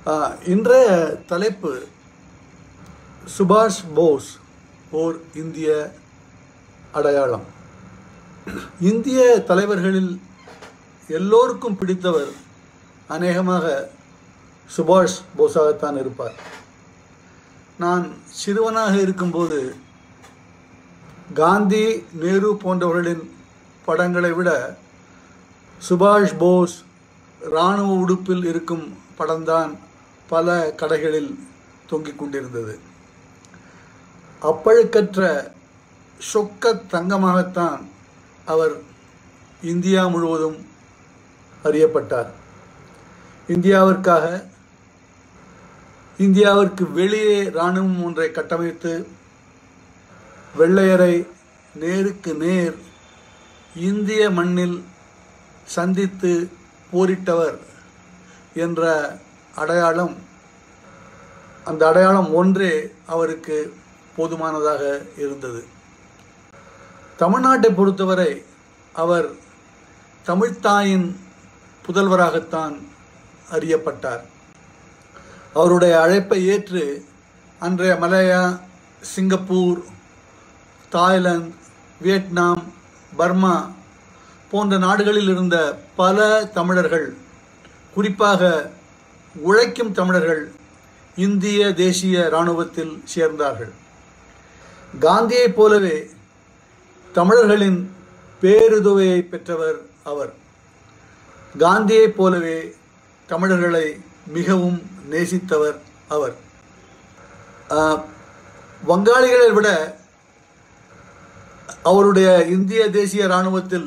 ஆஹ், இன்றைய தலைப்பு சுபாஷ் போஸ் ஓர் இந்திய அடையாளம் இந்திய தலைவர்களில் எல்லோருக்கும் பிடித்தவர் அநேகமாக சுபாஷ் போஸாகத்தான் இருப்பார் நான் சிறுவனாக இருக்கும்போது காந்தி நேரு போன்றவர்களின் படங்களை விட சுபாஷ் போஸ் இராணுவ உடுப்பில் இருக்கும் படம்தான் பல கடைகளில் தொங்கிக் கொண்டிருந்தது அப்பழுக்கற்ற சொக்க தங்கமாகத்தான் அவர் இந்தியா முழுவதும் அறியப்பட்டார் இந்தியாவிற்காக இந்தியாவிற்கு வெளியே இராணுவம் ஒன்றை கட்டமைத்து வெள்ளையரை நேருக்கு நேர் இந்திய மண்ணில் சந்தித்து போரிட்டவர் என்ற அடையாளம் அந்த அடையாளம் ஒன்றே அவருக்கு போதுமானதாக இருந்தது தமிழ்நாட்டை பொறுத்தவரை அவர் தமிழ்த்தாயின் புதல்வராகத்தான் அறியப்பட்டார் அவருடைய அழைப்பை ஏற்று அன்றைய Malaya Singapore Thailand Vietnam Burma போன்ற நாடுகளில் இருந்த பல தமிழர்கள் குறிப்பாக உழைக்கும் தமிழர்கள் இந்திய தேசிய இராணுவத்தில் சேர்ந்தார்கள் காந்தியைப் போலவே தமிழர்களின் பேருதவியை பெற்றவர் அவர் காந்தியைப் போலவே தமிழர்களை மிகவும் நேசித்தவர் அவர் ஆஹ், வங்காளிகளை விட அவருடைய இந்திய தேசிய இராணுவத்தில்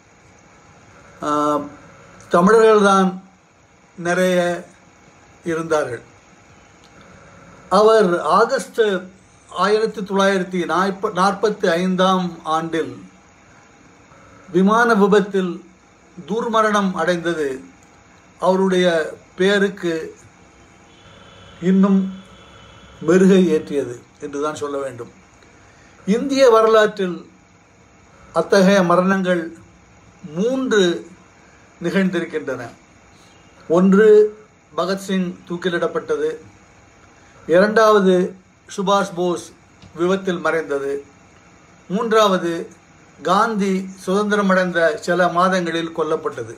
ஆஹ், தமிழர்கள்தான் நிறைய இருந்தார்கள் அவர் ஆகஸ்ட் ஆயிரத்தி தொள்ளாயிரத்தி நாற்ப நாற்பத்தி ஐந்தாம் ஆண்டில் விமான விபத்தில் துர்மரணம் அடைந்தது அவருடைய பெயருக்கு இன்னும் மெருகை ஏற்றியது என்றுதான் சொல்ல வேண்டும் இந்திய வரலாற்றில் அத்தகைய மரணங்கள் மூன்று நிகழ்ந்திருக்கின்றன ஒன்று பகத்சிங் தூக்கிலிடப்பட்டது இரண்டாவது சுபாஷ் போஸ் விபத்தில் மறைந்தது மூன்றாவது காந்தி சுதந்திரமடைந்த சில மாதங்களில் கொல்லப்பட்டது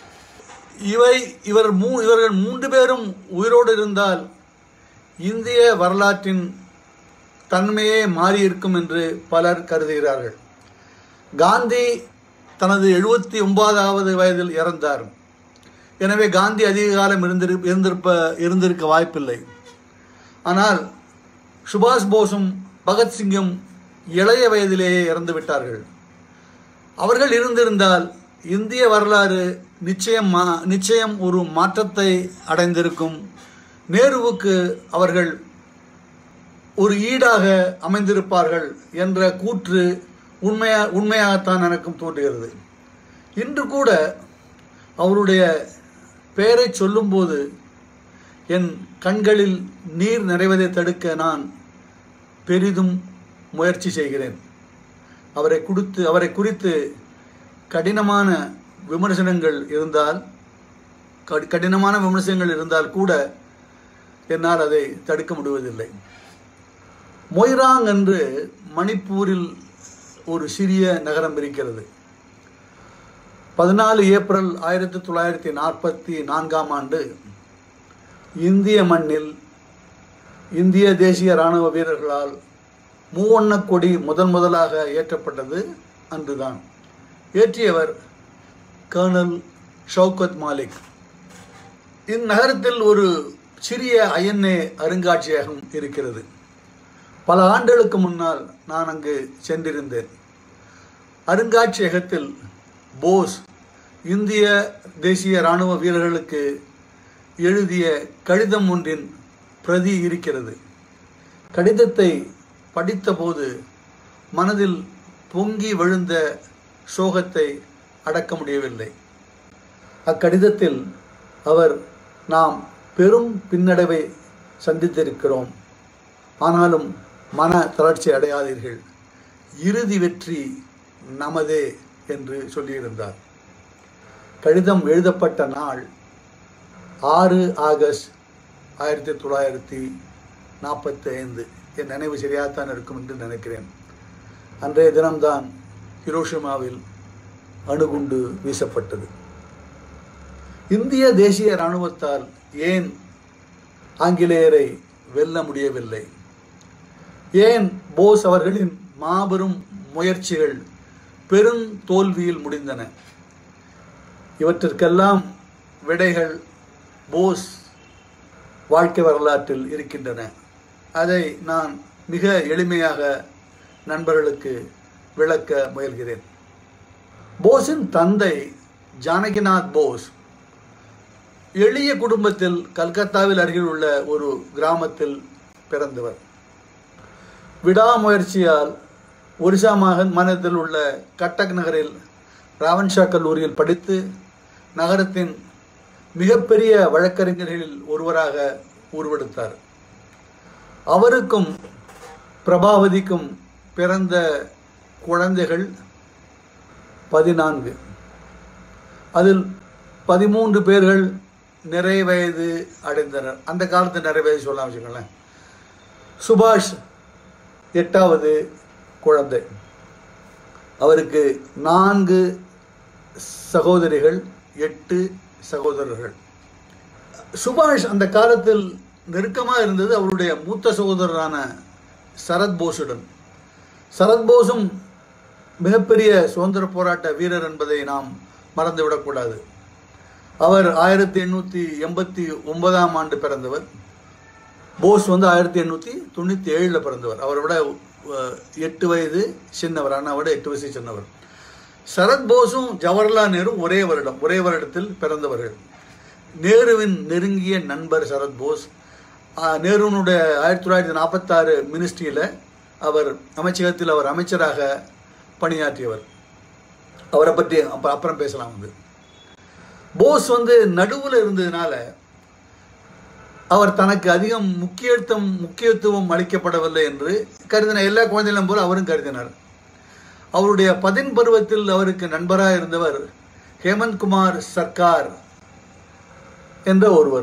இவை இவர் மூ இவர்கள் மூன்று பேரும் உயிரோடு இருந்தால் இந்திய வரலாற்றின் தன்மையே மாறியிருக்கும் என்று பலர் கருதுகிறார்கள் காந்தி தனது எழுபத்தி ஒன்பதாவது வயதில் இறந்தார் எனவே காந்தி அதிக காலம் இருந்திரு இருந்திருப்ப இருந்திருக்க வாய்ப்பில்லை ஆனால் சுபாஷ் போஸும் பகத்சிங்கும் இளைய வயதிலேயே இறந்து விட்டார்கள் அவர்கள் இருந்திருந்தால் இந்திய வரலாறு நிச்சயம் மா- நிச்சயம் ஒரு மாற்றத்தை அடைந்திருக்கும் நேருவுக்கு அவர்கள் ஒரு ஈடாக அமைந்திருப்பார்கள் என்ற கூற்று உண்மையா உண்மையாகத்தான் எனக்கும் தோன்றுகிறது இன்று கூட அவருடைய பெயரை சொல்லும்போது என் கண்களில் நீர் நிறைவதை தடுக்க நான் பெரிதும் முயற்சி செய்கிறேன் அவரை கொடுத்து அவரை குறித்து கடினமான விமர்சனங்கள் இருந்தால் கடி- கடினமான விமர்சனங்கள் இருந்தால் கூட என்னால் அதை தடுக்க முடிவதில்லை மொய்ராங் என்று மணிப்பூரில் ஒரு சிறிய நகரம் இருக்கிறது பதினாலு ஏப்ரல் ஆயிரத்தி தொள்ளாயிரத்தி நாற்பத்தி நான்காம் ஆண்டு இந்திய மண்ணில் இந்திய தேசிய இராணுவ வீரர்களால் மூவண்ணக் கொடி முதன் முதலாக ஏற்றப்பட்டது அன்றுதான் ஏற்றியவர் கர்னல் ஷவுகத் மாலிக் இந்நகரத்தில் ஒரு சிறிய ஐஎன்ஏ அருங்காட்சியகம் இருக்கிறது பல ஆண்டுகளுக்கு முன்னால் நான் அங்கு சென்றிருந்தேன் அருங்காட்சியகத்தில் போஸ் இந்திய தேசிய இராணுவ வீரர்களுக்கு எழுதிய கடிதம் ஒன்றின் பிரதி இருக்கிறது கடிதத்தை படித்தபோது மனதில் பொங்கி விழுந்த சோகத்தை அடக்க முடியவில்லை அக்கடிதத்தில் அவர் நாம் பெரும் பின்னடைவை சந்தித்திருக்கிறோம் ஆனாலும் மன தளர்ச்சி அடையாதீர்கள் இறுதி வெற்றி நமதே என்று சொல்லியிருந்தார் கடிதம் எழுதப்பட்ட நாள் ஆறு ஆகஸ்ட் ஆயிரத்தி தொள்ளாயிரத்தி நாற்பத்தி ஐந்து என் நினைவு சரியாகத்தான் இருக்கும் என்று நினைக்கிறேன் அன்றைய தினம்தான் ஹிரோஷிமாவில் அணுகுண்டு வீசப்பட்டது இந்திய தேசிய இராணுவத்தால் ஏன் ஆங்கிலேயரை வெல்ல முடியவில்லை ஏன் போஸ் அவர்களின் மாபெரும் முயற்சிகள் பெரும் தோல்வியில் முடிந்தன இவற்றிற்கெல்லாம் விடைகள் போஸ் வாழ்க்கை வரலாற்றில் இருக்கின்றன அதை நான் மிக எளிமையாக நண்பர்களுக்கு விளக்க முயல்கிறேன் போஸின் தந்தை ஜானகிநாத் போஸ் எளிய குடும்பத்தில் கல்கத்தாவில் அருகில் உள்ள ஒரு கிராமத்தில் பிறந்தவர் விடாமுயற்சியால் ஒரிசா மாகன் மாநிலத்தில் உள்ள கட்டக் நகரில் ராவன்ஷா கல்லூரியில் படித்து நகரத்தின் மிகப்பெரிய வழக்கறிஞர்களில் ஒருவராக உருவெடுத்தார் அவருக்கும் பிரபாவதிக்கும் பிறந்த குழந்தைகள் பதினான்கு அதில் பதிமூன்று பேர்கள் நிறை வயது அடைந்தனர் அந்த காலத்து நிறை வயது சொல்லலாம் வச்சுக்கோங்களேன் சுபாஷ் எட்டாவது குழந்தை அவருக்கு நான்கு சகோதரிகள் எட்டு சகோதரர்கள் சுபாஷ் அந்த காலத்தில் நெருக்கமாக இருந்தது அவருடைய மூத்த சகோதரரான சரத் போஸுடன் சரத் போஸும் மிகப்பெரிய சுதந்திர போராட்ட வீரர் என்பதை நாம் மறந்துவிடக்கூடாது அவர் ஆயிரத்தி எண்ணூற்றி எண்பத்தி ஒன்பதாம் ஆண்டு பிறந்தவர் போஸ் வந்து ஆயிரத்தி எண்ணூற்றி தொண்ணூற்றி ஏழில் பிறந்தவர் அவரை விட அஹ், எட்டு வயது சின்னவர் அண்ணா விட எட்டு வயசு சின்னவர் சரத் போஸும் ஜவஹர்லால் நேரு ஒரே வருடம் ஒரே வருடத்தில் பிறந்தவர்கள் நேருவின் நெருங்கிய நண்பர் சரத் போஸ் ஆஹ், நேருனுடைய ஆயிரத்தி தொள்ளாயிரத்தி நாற்பத்தாறு மினிஸ்ட்ரியில் அவர் அமைச்சகத்தில் அவர் அமைச்சராக பணியாற்றியவர் அவரை பற்றி அப்புறம் அப்புறம் பேசலாம் வந்து போஸ் வந்து நடுவில் இருந்ததுனால அவர் தனக்கு அதிகம் முக்கியத்துவம் முக்கியத்துவம் அளிக்கப்படவில்லை என்று கருதினார் எல்லா குழந்தைகளும் போல அவரும் கருதினார் அவருடைய பதின் பருவத்தில் அவருக்கு நண்பராக இருந்தவர் ஹேமந்த் குமார் சர்க்கார் என்ற ஒருவர்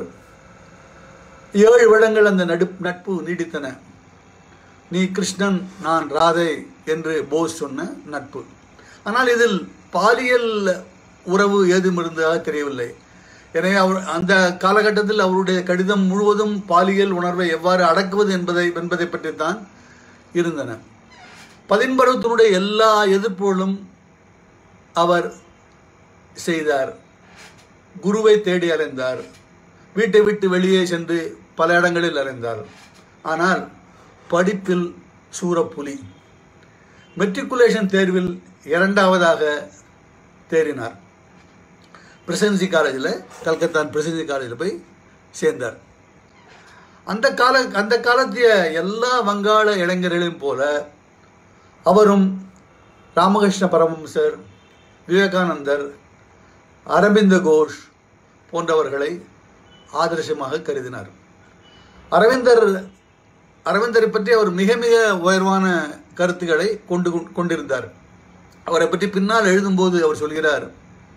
ஏழு வருடங்கள் அந்த நடு நட்பு நீடித்தன நீ கிருஷ்ணன் நான் ராதை என்று போஸ் சொன்ன நட்பு ஆனால் இதில் பாலியல் உறவு ஏதும் இருந்ததாக தெரியவில்லை எனவே அவர் அந்த காலகட்டத்தில் அவருடைய கடிதம் முழுவதும் பாலியல் உணர்வை எவ்வாறு அடக்குவது என்பதை என்பதை பற்றித்தான் இருந்தன பதின்பருவத்தினுடைய எல்லா எதிர்ப்புகளும் அவர் செய்தார் குருவை தேடி அலைந்தார் வீட்டை விட்டு வெளியே சென்று பல இடங்களில் அலைந்தார் ஆனால் படிப்பில் சூரப்புலி மெட்ரிகுலேஷன் தேர்வில் இரண்டாவதாக தேறினார் பிரசிடென்சி காலேஜில் கல்கத்தா பிரசிடென்சி காலேஜில் போய் சேர்ந்தார் அந்த கால அந்த காலத்திய எல்லா வங்காள இளைஞர்களையும் போல அவரும் ராமகிருஷ்ண பரமஹம்சர் விவேகானந்தர் அரவிந்த கோஷ் போன்றவர்களை ஆதர்சமாக கருதினார் அரவிந்தர் அரவிந்தரை பற்றி அவர் மிக மிக உயர்வான கருத்துக்களை கொண்டு கொண்டிருந்தார் அவரை பற்றி பின்னால் எழுதும்போது அவர் சொல்கிறார்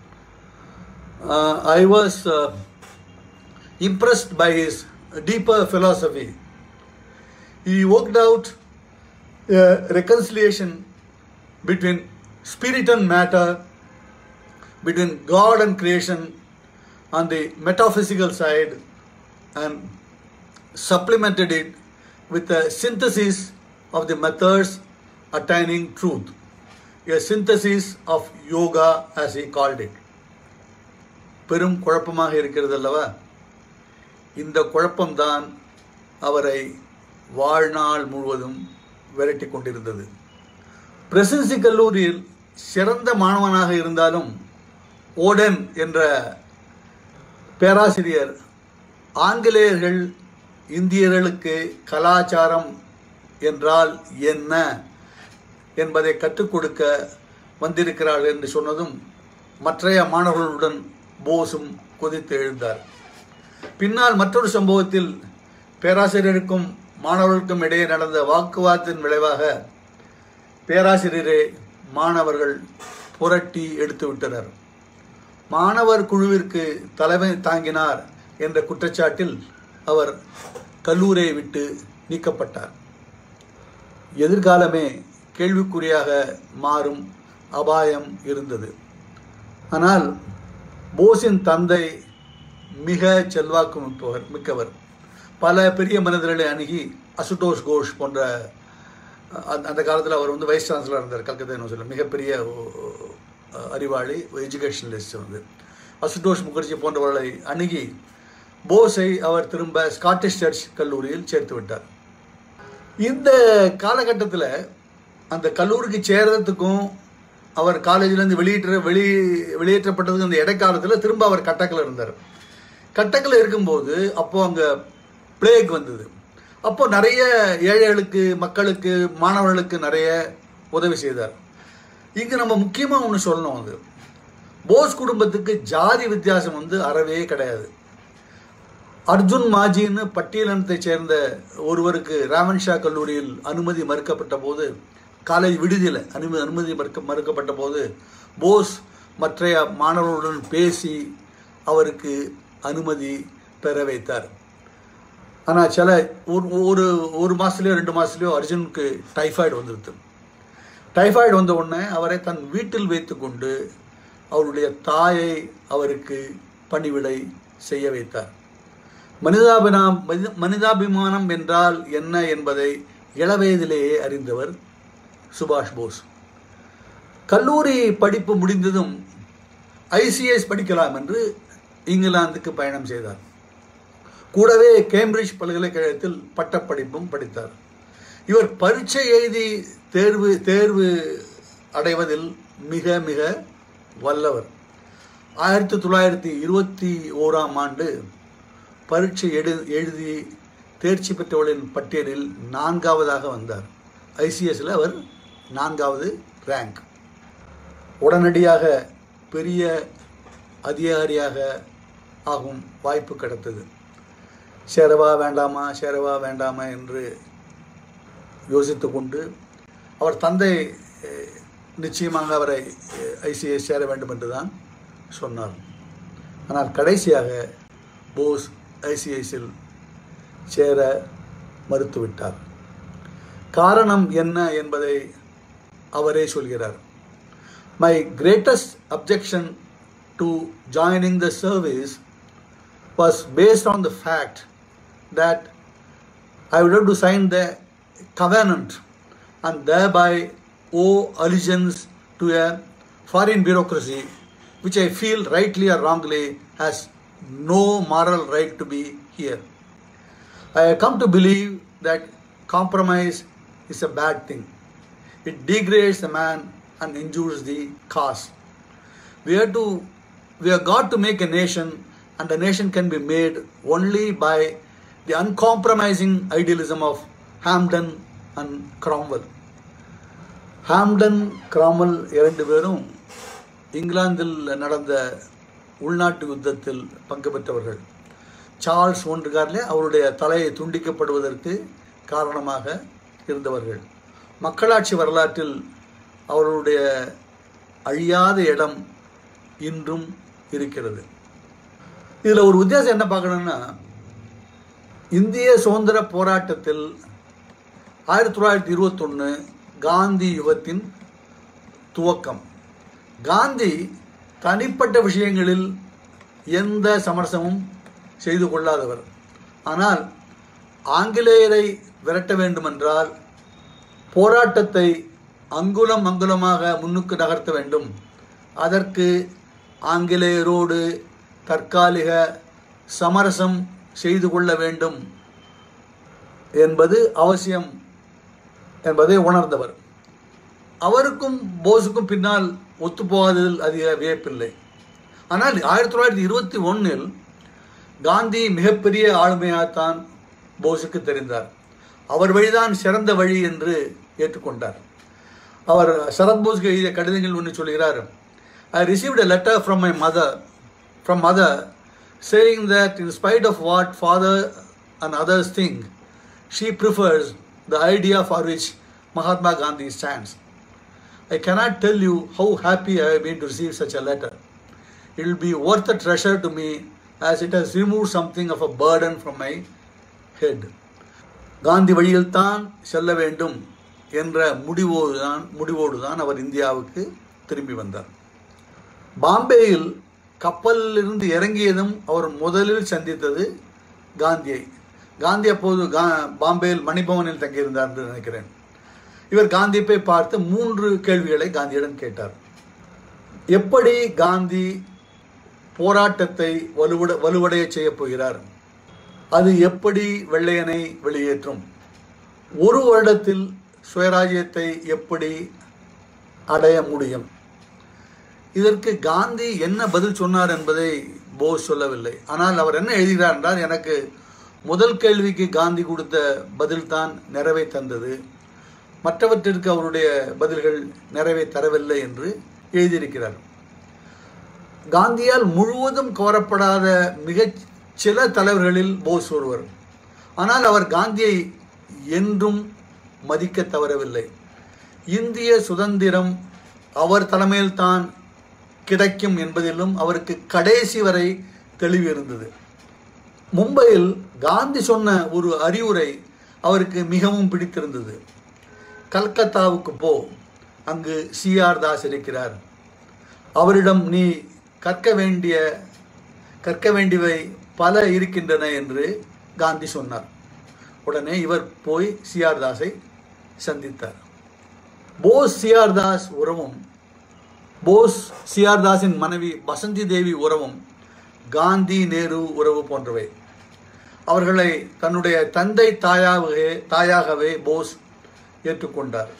I was impressed by his deeper philosophy. He worked out a reconciliation between spirit and matter, between God and creation on the metaphysical side, and supplemented it with a synthesis of the methods attaining truth, a synthesis of yoga as he called it. பெரும் குழப்பமாக இருக்கிறது அல்லவா இந்த குழப்பம்தான் அவரை வாழ்நாள் முழுவதும் விரட்டி கொண்டிருந்தது பிரசிடென்சி கல்லூரியில் சிறந்த மாணவனாக இருந்தாலும் ஓடன் என்ற பேராசிரியர் ஆங்கிலேயர்கள் இந்தியர்களுக்கு கலாச்சாரம் என்றால் என்ன என்பதை கற்றுக் கொடுக்க வந்திருக்கிறார்கள் என்று சொன்னதும் மற்றைய மாணவர்களுடன் போஸும் கொதித்து எழுந்தார் பின்னால் மற்றொரு சம்பவத்தில் பேராசிரியருக்கும் மாணவர்களுக்கும் இடையே நடந்த வாக்குவாதத்தின் விளைவாக பேராசிரியரை மாணவர்கள் புரட்டி எடுத்து விட்டனர் மாணவர் குழுவிற்கு தலைமை தாங்கினார் என்ற குற்றச்சாட்டில் அவர் கல்லூரியை விட்டு நீக்கப்பட்டார் எதிர்காலமே கேள்விக்குறியாக மாறும் அபாயம் இருந்தது ஆனால் போஸின் தந்தை மிக செல்வாக்கு மிக்கவர் மிக்கவர் பல பெரிய மனிதர்களை அணுகி அசுதோஷ் கோஷ் போன்ற அந்த அந்த காலத்தில் அவர் வந்து வைஸ் சான்சலர் இருந்தார் கல்கத்தா யூனிவர்சிட்டியில் மிகப்பெரிய ஒ- அறிவாளி எஜுகேஷனலிஸ்ட் வந்து அசுதோஷ் முகர்ஜி போன்றவர்களை அணுகி போஸை அவர் திரும்ப ஸ்காட்டிஷ் சர்ச் கல்லூரியில் சேர்த்து விட்டார் இந்த காலகட்டத்தில் அந்த கல்லூரிக்கு சேர்றதுக்கும் அவர் காலேஜிலேருந்து வெளியேற்ற வெளி வெளியேற்றப்பட்டதுக்கு அந்த இடைக்காலத்தில் திரும்ப அவர் கட்டக்கில் இருந்தார் கட்டக்கில் இருக்கும்போது அப்போது அங்கே பிளேக் வந்தது அப்போ நிறைய ஏழைகளுக்கு மக்களுக்கு மாணவர்களுக்கு நிறைய உதவி செய்தார் இங்கே நம்ம முக்கியமாக ஒன்று சொல்லணும் அது போஸ் குடும்பத்துக்கு ஜாதி வித்தியாசம் வந்து அறவே கிடையாது அர்ஜுன் மாஜின்னு பட்டியலினத்தை சேர்ந்த ஒருவருக்கு ராமன் ஷா கல்லூரியில் அனுமதி மறுக்கப்பட்ட போது காலேஜ் விடுதியில் அனுமதி அனுமதி மறுக்க மறுக்கப்பட்ட போது போஸ் மற்றைய மாணவர்களுடன் பேசி அவருக்கு அனுமதி பெற வைத்தார் ஆனால் சில ஒரு ஒரு ஒரு மாதத்துலேயோ ரெண்டு மாதத்துலேயோ அர்ஜுனுக்கு டைஃபாய்டு வந்துருது டைஃபாய்டு வந்த உடனே அவரை தன் வீட்டில் வைத்துக்கொண்டு அவருடைய தாயை அவருக்கு பணிவிடை செய்ய வைத்தார் மனிதாபிமானம் மனித- மனிதாபிமானம் என்றால் என்ன என்பதை இளவயதிலேயே அறிந்தவர் சுபாஷ் போஸ் கல்லூரி படிப்பு முடிந்ததும் ஐசிஎஸ் படிக்கலாம் என்று இங்கிலாந்துக்கு பயணம் செய்தார் கூடவே கேம்பிரிட்ஜ் பல்கலைக்கழகத்தில் பட்டப்படிப்பும் படித்தார் இவர் பரீட்சை எழுதி தேர்வு தேர்வு அடைவதில் மிக மிக வல்லவர் ஆயிரத்தி தொள்ளாயிரத்தி இருபத்தி ஓராம் ஆண்டு பரீட்சை எடு எழுதி தேர்ச்சி பெற்றவர்களின் பட்டியலில் நான்காவதாக வந்தார் ஐசிஎஸ்ல அவர் நான்காவது ரேங்க் உடனடியாக பெரிய அதிகாரியாக ஆகும் வாய்ப்பு கிடைத்தது சேரவா வேண்டாமா சேரவா வேண்டாமா என்று யோசித்து கொண்டு அவர் தந்தை அஹ், நிச்சயமாக அவரை ஐசிஎஸ் சேர வேண்டும் என்று தான் சொன்னார் ஆனால் கடைசியாக போஸ் ஐசிஐசியில் சேர மறுத்துவிட்டார் காரணம் என்ன என்பதை அவரே சொல்கிறார் my greatest objection to joining the service was based on the fact that I would have to sign the covenant and thereby owe allegiance to a foreign bureaucracy which I feel rightly or wrongly has no moral right to be here. I have come to believe that compromise is a bad thing. It degrades the man and injures the cause. We have to we have got to make a nation and the nation can be made only by the uncompromising idealism of Hamden and Cromwell. Hamden Cromwell இரண்டு பேரும் இங்கிலாந்தில் நடந்த உள்நாட்டு யுத்தத்தில் பங்கு பெற்றவர்கள் Charles ஒன்றுகாரிலே அவருடைய தலையை துண்டிக்கப்படுவதற்கு காரணமாக இருந்தவர்கள் மக்களாட்சி வரலாற்றில் அவர்களுடைய அழியாத இடம் இன்றும் இருக்கிறது இதில் ஒரு வித்தியாசம் என்ன பார்க்கணும்னா இந்திய சுதந்திர போராட்டத்தில் ஆயிரத்தி தொள்ளாயிரத்தி இருபத்தொன்று காந்தி யுகத்தின் துவக்கம் காந்தி தனிப்பட்ட விஷயங்களில் எந்த சமரசமும் செய்து கொள்ளாதவர் ஆனால் ஆங்கிலேயரை விரட்ட வேண்டுமென்றால் போராட்டத்தை அங்குலம் அங்குலமாக முன்னுக்கு நகர்த்த வேண்டும் அதற்கு ஆங்கிலேயரோடு தற்காலிக சமரசம் செய்து கொள்ள வேண்டும் என்பது அவசியம் என்பதை உணர்ந்தவர் அவருக்கும் போஸுக்கும் பின்னால் ஒத்துப்போகாததில் அதிக வியப்பில்லை ஆனால் ஆயிரத்தி தொள்ளாயிரத்தி இருபத்தி ஒன்றில் காந்தி மிகப்பெரிய ஆளுமையாகத்தான் போஸுக்கு தெரிந்தார் அவர் வழிதான் சிறந்த வழி என்று ஏற்றுக்கொண்டார் அவர் சரத் போஸ்க்கு எழுதிய கடிதங்கள் ஒன்று சொல்கிறார் I received a letter from my mother from mother saying that in spite of what father and others think she prefers the idea for which Mahatma Gandhi stands. I cannot tell you how happy I have been to receive such a letter. It will be worth a treasure to me as it has removed something of a burden from my head. Gandhi வழியில்தான் செல்ல வேண்டும் என்ற முடிவோடு தான் முடிவோடு தான் அவர் இந்தியாவுக்கு திரும்பி வந்தார் பாம்பேயில் கப்பலிலிருந்து இறங்கியதும் அவர் முதலில் சந்தித்தது காந்தியை காந்தி அப்போது கா பாம்பேயில் மணிபவனில் தங்கியிருந்தார் என்று நினைக்கிறேன் இவர் காந்தியை போய் பார்த்து மூன்று கேள்விகளை காந்தியிடம் கேட்டார் எப்படி காந்தி போராட்டத்தை வலுவட வலுவடைய செய்யப் போகிறார் அது எப்படி வெள்ளையனை வெளியேற்றும் ஒரு வருடத்தில் சுயராஜ்யத்தை எப்படி அடைய முடியும் இதற்கு காந்தி என்ன பதில் சொன்னார் என்பதை போஸ் சொல்லவில்லை ஆனால் அவர் என்ன எழுதுகிறார் என்றால் எனக்கு முதல் கேள்விக்கு காந்தி கொடுத்த பதில்தான் நிறைவை தந்தது மற்றவற்றிற்கு அவருடைய பதில்கள் நிறைவை தரவில்லை என்று எழுதியிருக்கிறார் காந்தியால் முழுவதும் கோரப்படாத மிகச் சில தலைவர்களில் போஸ் ஒருவர் ஆனால் அவர் காந்தியை என்றும் மதிக்க தவறவில்லை இந்திய சுதந்திரம் அவர் தலைமையில்தான் கிடைக்கும் என்பதிலும் அவருக்கு கடைசி வரை தெளிவு இருந்தது மும்பையில் காந்தி சொன்ன ஒரு அறிவுரை அவருக்கு மிகவும் பிடித்திருந்தது கல்கத்தாவுக்கு போ அங்கு சிஆர் தாஸ் இருக்கிறார் அவரிடம் நீ கற்க வேண்டிய கற்க வேண்டியவை பல இருக்கின்றன என்று காந்தி சொன்னார் உடனே இவர் போய் சிஆர் தாஸை சந்தித்தார் போஸ் சிஆர் தாஸ் உறவும் போஸ் சிஆர் தாஸின் மனைவி வசந்தி தேவி உறவும் காந்தி நேரு உறவு போன்றவை அவர்களை தன்னுடைய தந்தை தாயாகவே தாயாகவே போஸ் ஏற்றுக்கொண்டார்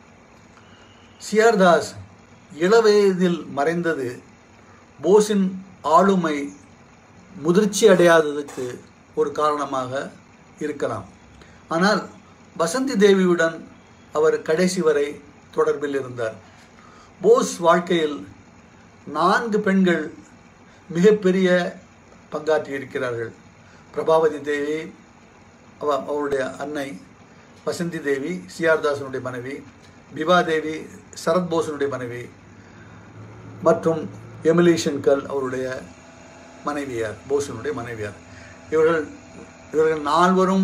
சிஆர்தாஸ் இளவயதில் மறைந்தது போஸின் ஆளுமை முதிர்ச்சி அடையாததுக்கு ஒரு காரணமாக இருக்கலாம் ஆனால் வசந்தி தேவியுடன் அவர் கடைசி வரை தொடர்பில் இருந்தார் போஸ் வாழ்க்கையில் நான்கு பெண்கள் மிகப்பெரிய பங்காற்றி இருக்கிறார்கள் பிரபாவதி தேவி அவ அவருடைய அன்னை வசந்தி தேவி சிஆர்தாசனுடைய மனைவி பிபா தேவி சரத் போஸனுடைய மனைவி மற்றும் எமிலி ஷன்கல் அவருடைய மனைவியார் போஸனுடைய மனைவியார் இவர்கள் இவர்கள் நால்வரும்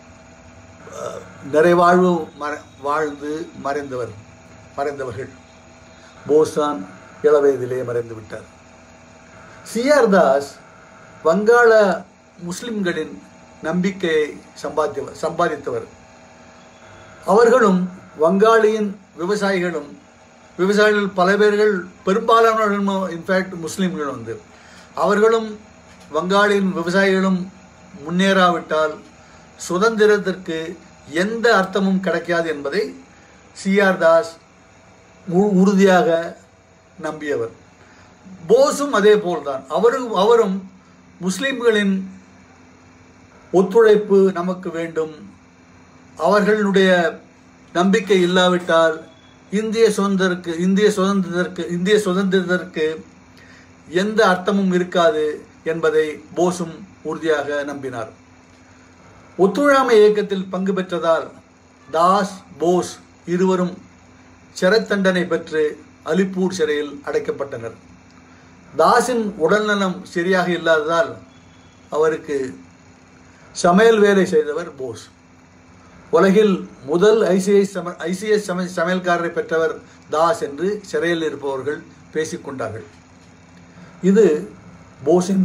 அஹ், நிறைவாழ்வு மற வாழ்ந்து மறைந்தவர் மறைந்தவர்கள் போஸ்தான் இளவயதிலே மறைந்து விட்டார் சிஆர் தாஸ் வங்காள முஸ்லிம்களின் நம்பிக்கையை சம்பாதித்தவர் சம்பாதித்தவர் அவர்களும் வங்காளியின் விவசாயிகளும் விவசாயிகள் பல பேர்கள் பெரும்பாலானவர்கள் இன்ஃபேக்ட் முஸ்லீம்கள் வந்து அவர்களும் வங்காளியின் விவசாயிகளும் முன்னேறாவிட்டால் சுதந்திரத்திற்கு எந்த அர்த்தமும் கிடைக்காது என்பதை சிஆர் தாஸ் உ- உறுதியாக நம்பியவர் போஸும் அதே போல்தான் அவரும் அவரும் முஸ்லிம்களின் ஒத்துழைப்பு நமக்கு வேண்டும் அவர்களுடைய நம்பிக்கை இல்லாவிட்டால் இந்திய சுதந்திரக்கு இந்திய சுதந்திரத்திற்கு இந்திய சுதந்திரத்திற்கு எந்த அர்த்தமும் இருக்காது என்பதை போஸும் உறுதியாக நம்பினார் ஒத்துழையாமை இயக்கத்தில் பங்கு பெற்றதால் தாஸ் போஸ் இருவரும் சிறைத் தண்டனை பெற்று அலிப்பூர் சிறையில் அடைக்கப்பட்டனர் தாஸின் உடல்நலம் சரியாக இல்லாததால் அவருக்கு சமையல் வேலை செய்தவர் போஸ் உலகில் முதல் ஐசிஐஎஸ் சம ஐசிஎஸ் சம சமையல்காரரை பெற்றவர் தாஸ் என்று சிறையில் இருப்பவர்கள் பேசிக்கொண்டார்கள் இது போஸின்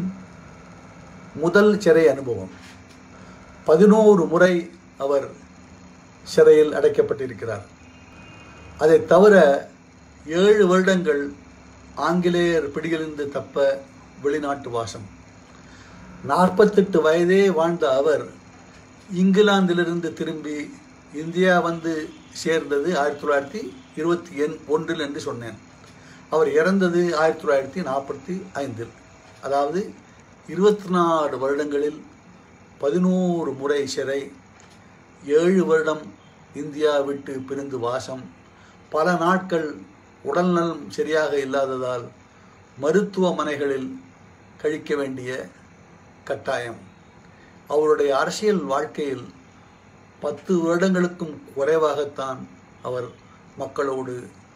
முதல் சிறை அனுபவம் பதினோரு முறை அவர் சிறையில் அடைக்கப்பட்டிருக்கிறார் அதை தவிர ஏழு வருடங்கள் ஆங்கிலேயர் பிடியிலிருந்து தப்ப வெளிநாட்டு வாசம் நாற்பத்தெட்டு வயதே வாழ்ந்த அவர் இங்கிலாந்திலிருந்து திரும்பி இந்தியா வந்து சேர்ந்தது ஆயிரத்தி தொள்ளாயிரத்தி இருபத்தி எண் ஒன்றில் என்று சொன்னேன் அவர் இறந்தது ஆயிரத்தி தொள்ளாயிரத்தி நாற்பத்தி ஐந்தில் அதாவது இருபத்தி நாலு வருடங்களில் பதினோரு முறை சிறை ஏழு வருடம் இந்தியா விட்டு பிரிந்து வாசம் பல நாட்கள் உடல்நலம் சரியாக இல்லாததால் மருத்துவமனைகளில் கழிக்க வேண்டிய கட்டாயம் அவருடைய அரசியல் வாழ்க்கையில் பத்து வருடங்களுக்கும் குறைவாகத்தான் அவர் மக்களோடு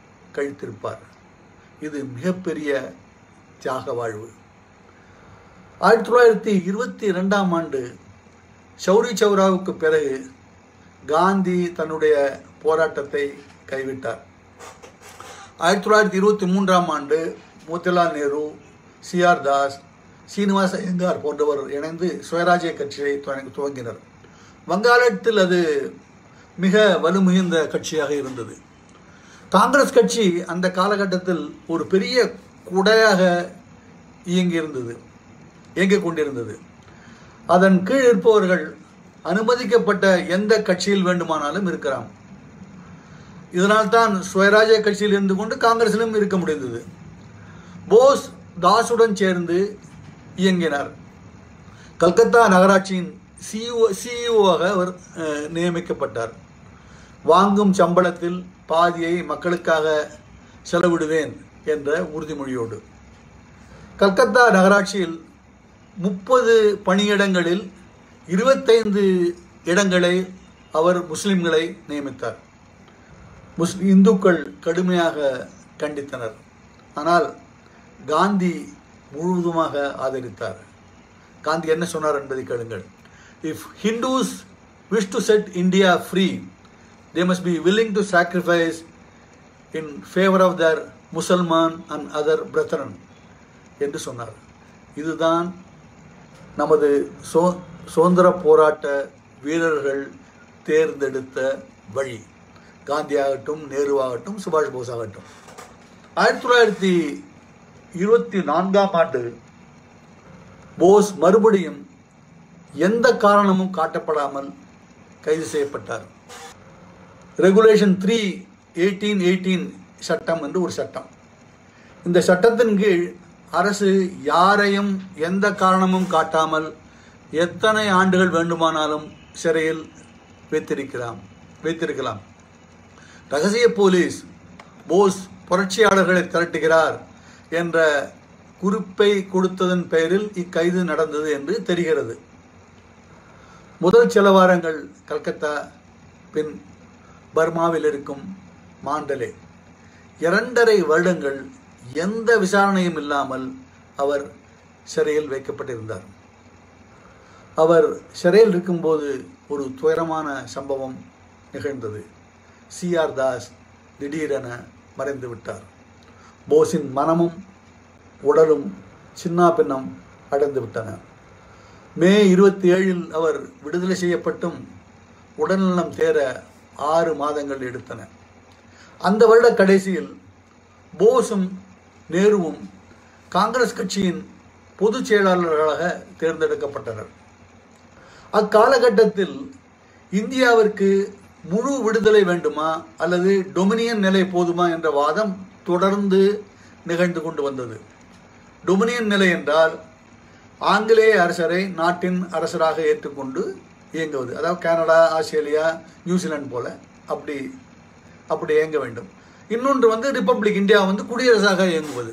கழித்திருப்பார் இது மிகப்பெரிய தியாக வாழ்வு ஆயிரத்தி தொள்ளாயிரத்தி இருபத்தி ரெண்டாம் ஆண்டு சௌரி சௌராவுக்கு பிறகு காந்தி தன்னுடைய போராட்டத்தை கைவிட்டார் ஆயிரத்தி தொள்ளாயிரத்தி இருபத்தி மூன்றாம் ஆண்டு மோத்திலால் நேரு சிஆர் தாஸ் சீனிவாச ஐயங்கார் போன்றவர் இணைந்து சுயராஜ்ய கட்சியை துவங்கி- துவங்கினர் வங்காளத்தில் அது மிக வலுமிகுந்த கட்சியாக இருந்தது காங்கிரஸ் கட்சி அந்த காலகட்டத்தில் ஒரு பெரிய குடையாக இயங்கியிருந்தது இயங்கிக் கொண்டிருந்தது அதன் கீழ் இருப்பவர்கள் அனுமதிக்கப்பட்ட எந்த கட்சியில் வேண்டுமானாலும் இருக்கலாம் இதனால் தான் சுயராஜ்ய கட்சியில் இருந்து கொண்டு காங்கிரசிலும் இருக்க முடிந்தது போஸ் தாஸுடன் சேர்ந்து இயங்கினார் கல்கத்தா நகராட்சியின் சிஇஓ சிஇஓவாக அவர் அஹ், நியமிக்கப்பட்டார் வாங்கும் சம்பளத்தில் பாதியை மக்களுக்காக செலவிடுவேன் என்ற உறுதிமொழியோடு கல்கத்தா நகராட்சியில் முப்பது பணியிடங்களில் இருபத்தைந்து இடங்களை அவர் முஸ்லிம்களை நியமித்தார் முஸ் இந்துக்கள் கடுமையாக கண்டித்தனர் ஆனால் காந்தி முழுவதுமாக ஆதரித்தார் காந்தி என்ன சொன்னார் என்பதை கேளுங்கள் if Hindus wish to set India free they must be willing to sacrifice in favour of their Mussalman and other brethren என்று சொன்னார் இதுதான் நமது சோ சுதந்திர போராட்ட வீரர்கள் தேர்ந்தெடுத்த வழி காந்தி ஆகட்டும் நேரு ஆகட்டும் சுபாஷ் போஸ் ஆகட்டும் ஆயிரத்தி தொள்ளாயிரத்தி இருபத்தி நான்காம் ஆண்டு போஸ் மறுபடியும் எந்த காரணமும் காட்டப்படாமல் கைது செய்யப்பட்டார் ரெகுலேஷன் த்ரீ எயிட்டீன் எயிட்டீன் சட்டம் என்று ஒரு சட்டம் இந்த சட்டத்தின் கீழ் அரசு யாரையும் எந்த காரணமும் காட்டாமல் எத்தனை ஆண்டுகள் வேண்டுமானாலும் சிறையில் வைத்திருக்கலாம் வைத்திருக்கலாம் ரகசிய போலீஸ் போஸ் புரட்சியாளர்களை திரட்டுகிறார் என்ற குறிப்பை கொடுத்ததன் பெயரில் இக்கைது நடந்தது என்று தெரிகிறது முதல் சில வாரங்கள் கல்கத்தா பின் பர்மாவில் இருக்கும் மாண்டலே இரண்டரை வருடங்கள் எந்த விசாரணையும் இல்லாமல் அவர் சிறையில் வைக்கப்பட்டிருந்தார் அவர் சிறையில் இருக்கும்போது ஒரு துயரமான சம்பவம் நிகழ்ந்தது சிஆர் தாஸ் திடீரென மறைந்து விட்டார் போஸின் மனமும் உடலும் சின்னாபின்னம் அடைந்து விட்டன மே இருபத்தி ஏழில் அவர் விடுதலை செய்யப்பட்டும் உடல்நலம் தேர ஆறு மாதங்கள் எடுத்தன அந்த வருட கடைசியில் போஸும் நேருவும் காங்கிரஸ் கட்சியின் பொதுச் செயலாளர்களாக தேர்ந்தெடுக்கப்பட்டனர் அக்காலகட்டத்தில் இந்தியாவிற்கு முழு விடுதலை வேண்டுமா அல்லது டொமினியன் நிலை போதுமா என்ற வாதம் தொடர்ந்து நிகழ்ந்து கொண்டு வந்தது டொமினியன் நிலை என்றால் ஆங்கிலேய அரசரை நாட்டின் அரசராக ஏற்றுக்கொண்டு இயங்குவது அதாவது கனடா ஆஸ்திரேலியா நியூசிலாந்து போல அப்படி அப்படி இயங்க வேண்டும் இன்னொன்று வந்து ரிப்பப்ளிக் இந்தியா வந்து குடியரசாக இயங்குவது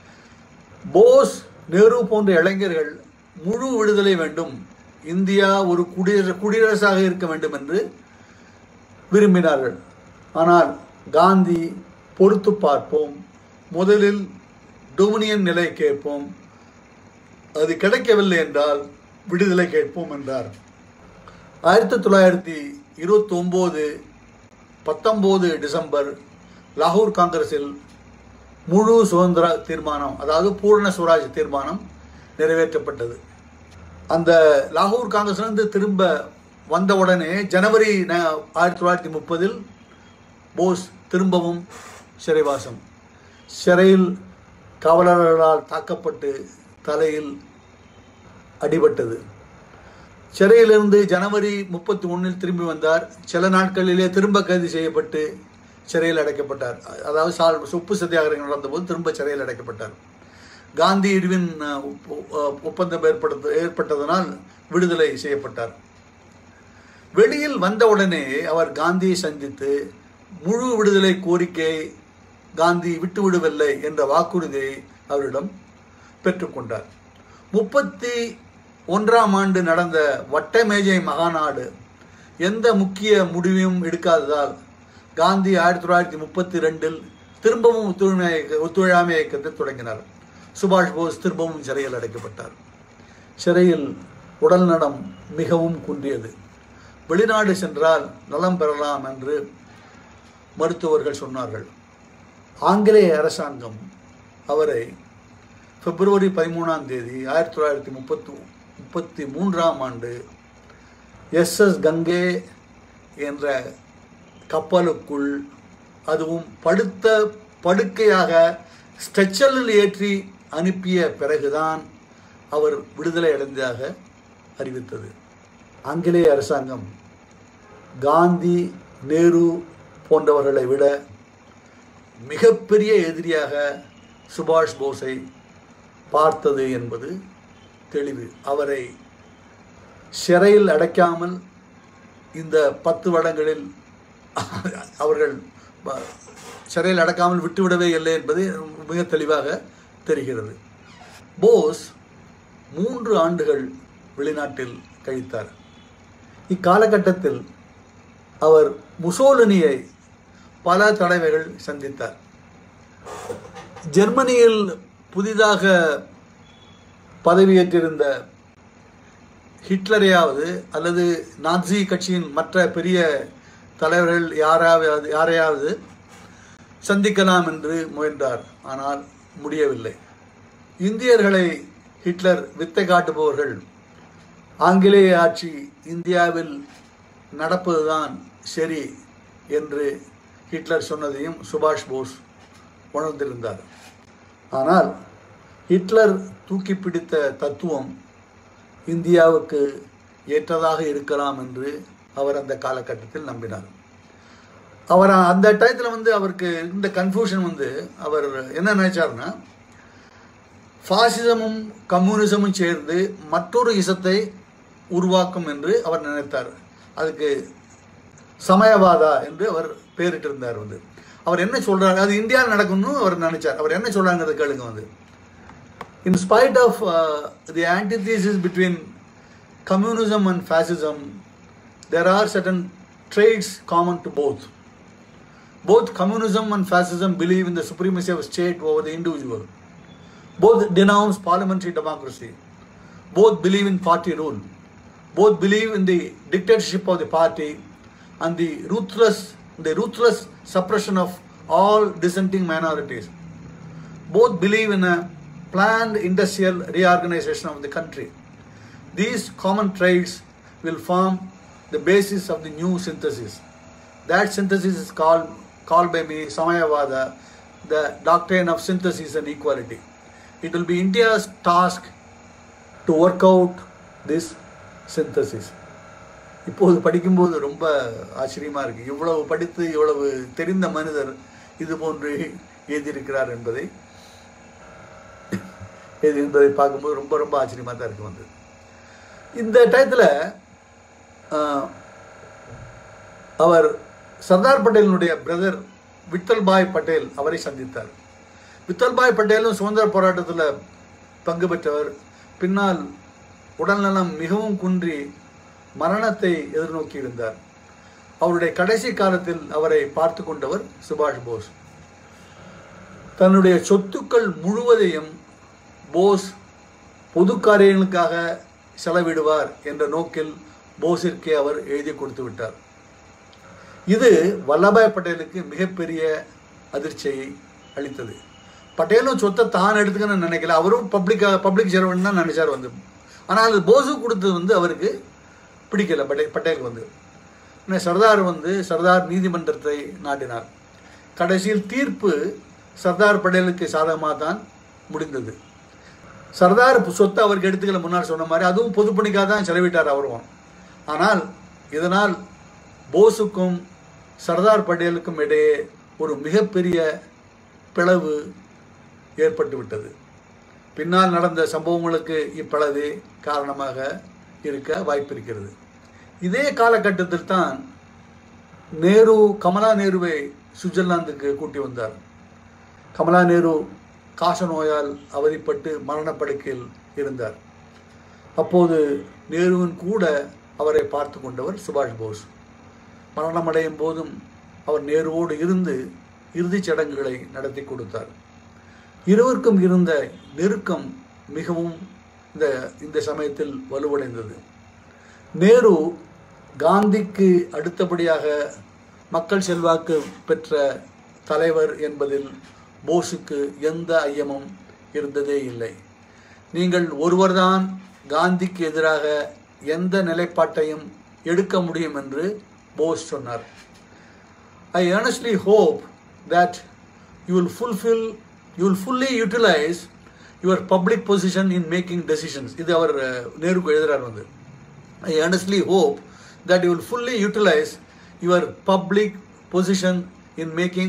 போஸ் நேரு போன்ற இளைஞர்கள் முழு விடுதலை வேண்டும் இந்தியா ஒரு குடியரசு குடியரசாக இருக்க வேண்டும் என்று விரும்பினார்கள் ஆனால் காந்தி பொறுத்து பார்ப்போம் முதலில் டொமினியன் நிலை கேட்போம் அது கிடைக்கவில்லை என்றால் விடுதலை கேட்போம் என்றார் ஆயிரத்தி தொள்ளாயிரத்தி இருபத்தி ஒம்பது பத்தொம்போது டிசம்பர் லாகூர் காங்கிரஸில் முழு சுதந்திர தீர்மானம் அதாவது பூரண சுவராஜ் தீர்மானம் நிறைவேற்றப்பட்டது அந்த லாகூர் காங்கிரஸ்லேருந்து திரும்ப வந்த உடனே ஜனவரி ந- ஆயிரத்தி தொள்ளாயிரத்தி முப்பதில் போஸ் திரும்பவும் சிறைவாசம் சிறையில் காவலர்களால் தாக்கப்பட்டு தலையில் அடிபட்டது சிறையிலிருந்து ஜனவரி முப்பத்தி ஒன்றில் திரும்பி வந்தார் சில நாட்களிலே திரும்ப கைது செய்யப்பட்டு சிறையில் அடைக்கப்பட்டார் அதாவது சால் சொப்பு சத்தியாகிரகம் நடந்தபோது திரும்ப சிறையில் அடைக்கப்பட்டார் காந்தி இருவின் அஹ், ஒப்ப- அஹ், ஒப்பந்தம் ஏற்படுத்த ஏற்பட்டதனால் விடுதலை செய்யப்பட்டார் வெளியில் வந்தவுடனே அவர் காந்தியை சந்தித்து முழு விடுதலை கோரிக்கையை காந்தி விட்டுவிடவில்லை என்ற வாக்குறுதியை அவரிடம் பெற்றுக்கொண்டார் முப்பத்தி ஒன்றாம் ஆண்டு நடந்த வட்டமேஜை மகாநாடு எந்த முக்கிய முடிவையும் எடுக்காததால் காந்தி ஆயிரத்தி தொள்ளாயிரத்தி முப்பத்தி ரெண்டில் திரும்பவும் ஒத்துழைமை இயக்க- ஒத்துழையாமை இயக்கத்தை தொடங்கினார் சுபாஷ் போஸ் திரும்பவும் சிறையில் அடைக்கப்பட்டார் சிறையில் உடல் நலம் மிகவும் குன்றியது வெளிநாடு சென்றால் நலம் பெறலாம் என்று மருத்துவர்கள் சொன்னார்கள் ஆங்கிலேய அரசாங்கம் அவரை பிப்ரவரி பதிமூணாம் தேதி ஆயிரத்தி தொள்ளாயிரத்தி முப்பத்தி முப்பத்தி மூன்றாம் ஆண்டு எஸ்எஸ் கங்கே என்ற கப்பலுக்குள் அதுவும் படுத்த படுக்கையாக ஸ்ட்ரெச்சரில் ஏற்றி அனுப்பிய பிறகுதான் அவர் விடுதலை அடைந்ததாக அறிவித்தது ஆங்கிலேய அரசாங்கம் காந்தி நேரு போன்றவர்களை விட மிகப்பெரிய எதிரியாக சுபாஷ் போஸை பார்த்தது என்பது தெளிவு அவரை சிறையில் அடைக்காமல் இந்த பத்து வருடங்களில் அவர்கள் ப- சிறையில் அடக்காமல் விட்டுவிடவே இல்லை என்பது மிக தெளிவாக தெரிகிறது போஸ் மூன்று ஆண்டுகள் வெளிநாட்டில் கழித்தார் இக்காலகட்டத்தில் அவர் முசோலினியை பல தடவைகள் சந்தித்தார் ஜெர்மனியில் புதிதாக பதவியேற்றிருந்த ஹிட்லரையாவது அல்லது நாட்சி கட்சியின் மற்ற பெரிய தலைவர்கள் யாராவது யாரையாவது சந்திக்கலாம் என்று முயன்றார் ஆனால் முடியவில்லை இந்தியர்களை ஹிட்லர் வித்தை காட்டுபவர்கள் ஆங்கிலேய ஆட்சி இந்தியாவில் நடப்பதுதான் சரி என்று ஹிட்லர் சொன்னதையும் சுபாஷ் போஸ் உணர்ந்திருந்தார் ஆனால் ஹிட்லர் தூக்கி பிடித்த தத்துவம் இந்தியாவுக்கு ஏற்றதாக இருக்கலாம் என்று அவர் அந்த காலகட்டத்தில் நம்பினார் அவர் அந்த டயத்தில் வந்து அவருக்கு இந்த கன்ஃபியூஷன் வந்து அவர் என்ன நினைச்சாருன்னா ஃபாசிசமும் கம்யூனிசமும் சேர்ந்து மற்றொரு இசத்தை உருவாக்கும் என்று அவர் நினைத்தார் அதுக்கு சமயவாதா என்று அவர் பேரிட்டிருந்தார் வந்து அவர் என்ன சொல்றாரு அது இந்தியாவில் நடக்கும்னு அவர் நினைச்சார் அவர் என்ன சொல்றாங்கிறத கேளுங்க வந்து in spite of uh, the antithesis between communism and fascism, there are certain traits common to both. Both communism and fascism believe in the supremacy of state over the individual. Both denounce parliamentary democracy. Both believe in party rule. Both believe in the dictatorship of the party and the ruthless, the ruthless suppression of all dissenting minorities. Both believe in a planned industrial reorganization of the country. These common traits will form the basis of the new synthesis. That synthesis is called, called by me Samayavada, the doctrine of synthesis and equality. It will be India's task to work out this synthesis. இப்போது படிக்கும்போது ரொம்ப ஆச்சரியமாக இருக்குது இவ்வளவு படித்து இவ்வளவு தெரிந்த மனிதர் இது போன்று எழுதியிருக்கிறார் என்பதை இது என்பதை பார்க்கும்போது ரொம்ப ரொம்ப ஆச்சரியமாக தான் இருக்கு வந்து இந்த டயத்தில் அவர் சர்தார் பட்டேலினுடைய பிரதர் விட்டல்பாய் பட்டேல் அவரை சந்தித்தார் விட்டல்பாய் பட்டேலும் சுதந்திர போராட்டத்தில் பங்கு பெற்றவர் பின்னால் உடல்நலம் மிகவும் குன்றி மரணத்தை எதிர்நோக்கி இருந்தார் அவருடைய கடைசி காலத்தில் அவரை பார்த்து கொண்டவர் சுபாஷ் போஸ் தன்னுடைய சொத்துக்கள் முழுவதையும் போஸ் பொது காரியங்களுக்காக செலவிடுவார் என்ற நோக்கில் போஸிற்கே அவர் எழுதி கொடுத்து விட்டார் இது வல்லபாய் பட்டேலுக்கு மிகப்பெரிய அதிர்ச்சியை அளித்தது பட்டேலும் சொத்தை தான் எடுத்துக்கணும்னு நினைக்கல அவரும் பப்ளிக்காக பப்ளிக் சர்வன் தான் நினைச்சார் வந்து ஆனால் போஸு கொடுத்தது வந்து அவருக்கு பிடிக்கல பட்டே பட்டேலுக்கு வந்து உடனே சர்தார் வந்து சர்தார் நீதிமன்றத்தை நாட்டினார் கடைசியில் தீர்ப்பு சர்தார் பட்டேலுக்கு சாதகமாக தான் முடிந்தது சர்தார் சொத்தை அவருக்கு எடுத்துக்கல முன்னாடி சொன்ன மாதிரி அதுவும் பொதுப்பணிக்காக தான் செலவிட்டார் அவரும் ஆனால் இதனால் போஸுக்கும் சர்தார் பட்டேலுக்கும் இடையே ஒரு மிகப்பெரிய பிளவு ஏற்பட்டு விட்டது பின்னால் நடந்த சம்பவங்களுக்கு இப்பிளவே காரணமாக இருக்க வாய்ப்பிருக்கிறது இதே காலகட்டத்தில் தான் நேரு கமலா நேருவை சுவிட்சர்லாந்துக்கு கூட்டி வந்தார் கமலா நேரு காச நோயால் அவதிப்பட்டு மரணப்படுக்கையில் இருந்தார் அப்போது நேருவின் கூட அவரை பார்த்து கொண்டவர் சுபாஷ் போஸ் மரணமடையும் போதும் அவர் நேருவோடு இருந்து இறுதிச் சடங்குகளை நடத்தி கொடுத்தார் இருவருக்கும் இருந்த நெருக்கம் மிகவும் இந்த இந்த சமயத்தில் வலுவடைந்தது நேரு காந்திக்கு அடுத்தபடியாக மக்கள் செல்வாக்கு பெற்ற தலைவர் என்பதில் போஸுக்கு எந்த ஐயமும் இருந்ததே இல்லை நீங்கள் ஒருவர்தான் காந்திக்கு எதிராக எந்த நிலைப்பாட்டையும் எடுக்க முடியும் என்று போஸ் சொன்னார் I earnestly hope that you will fulfill, you will fully utilize your public position in making decisions. இது அவர் அஹ், நேருக்கு எழுதுறார் வந்து I earnestly hope that you will fully utilize your public position in making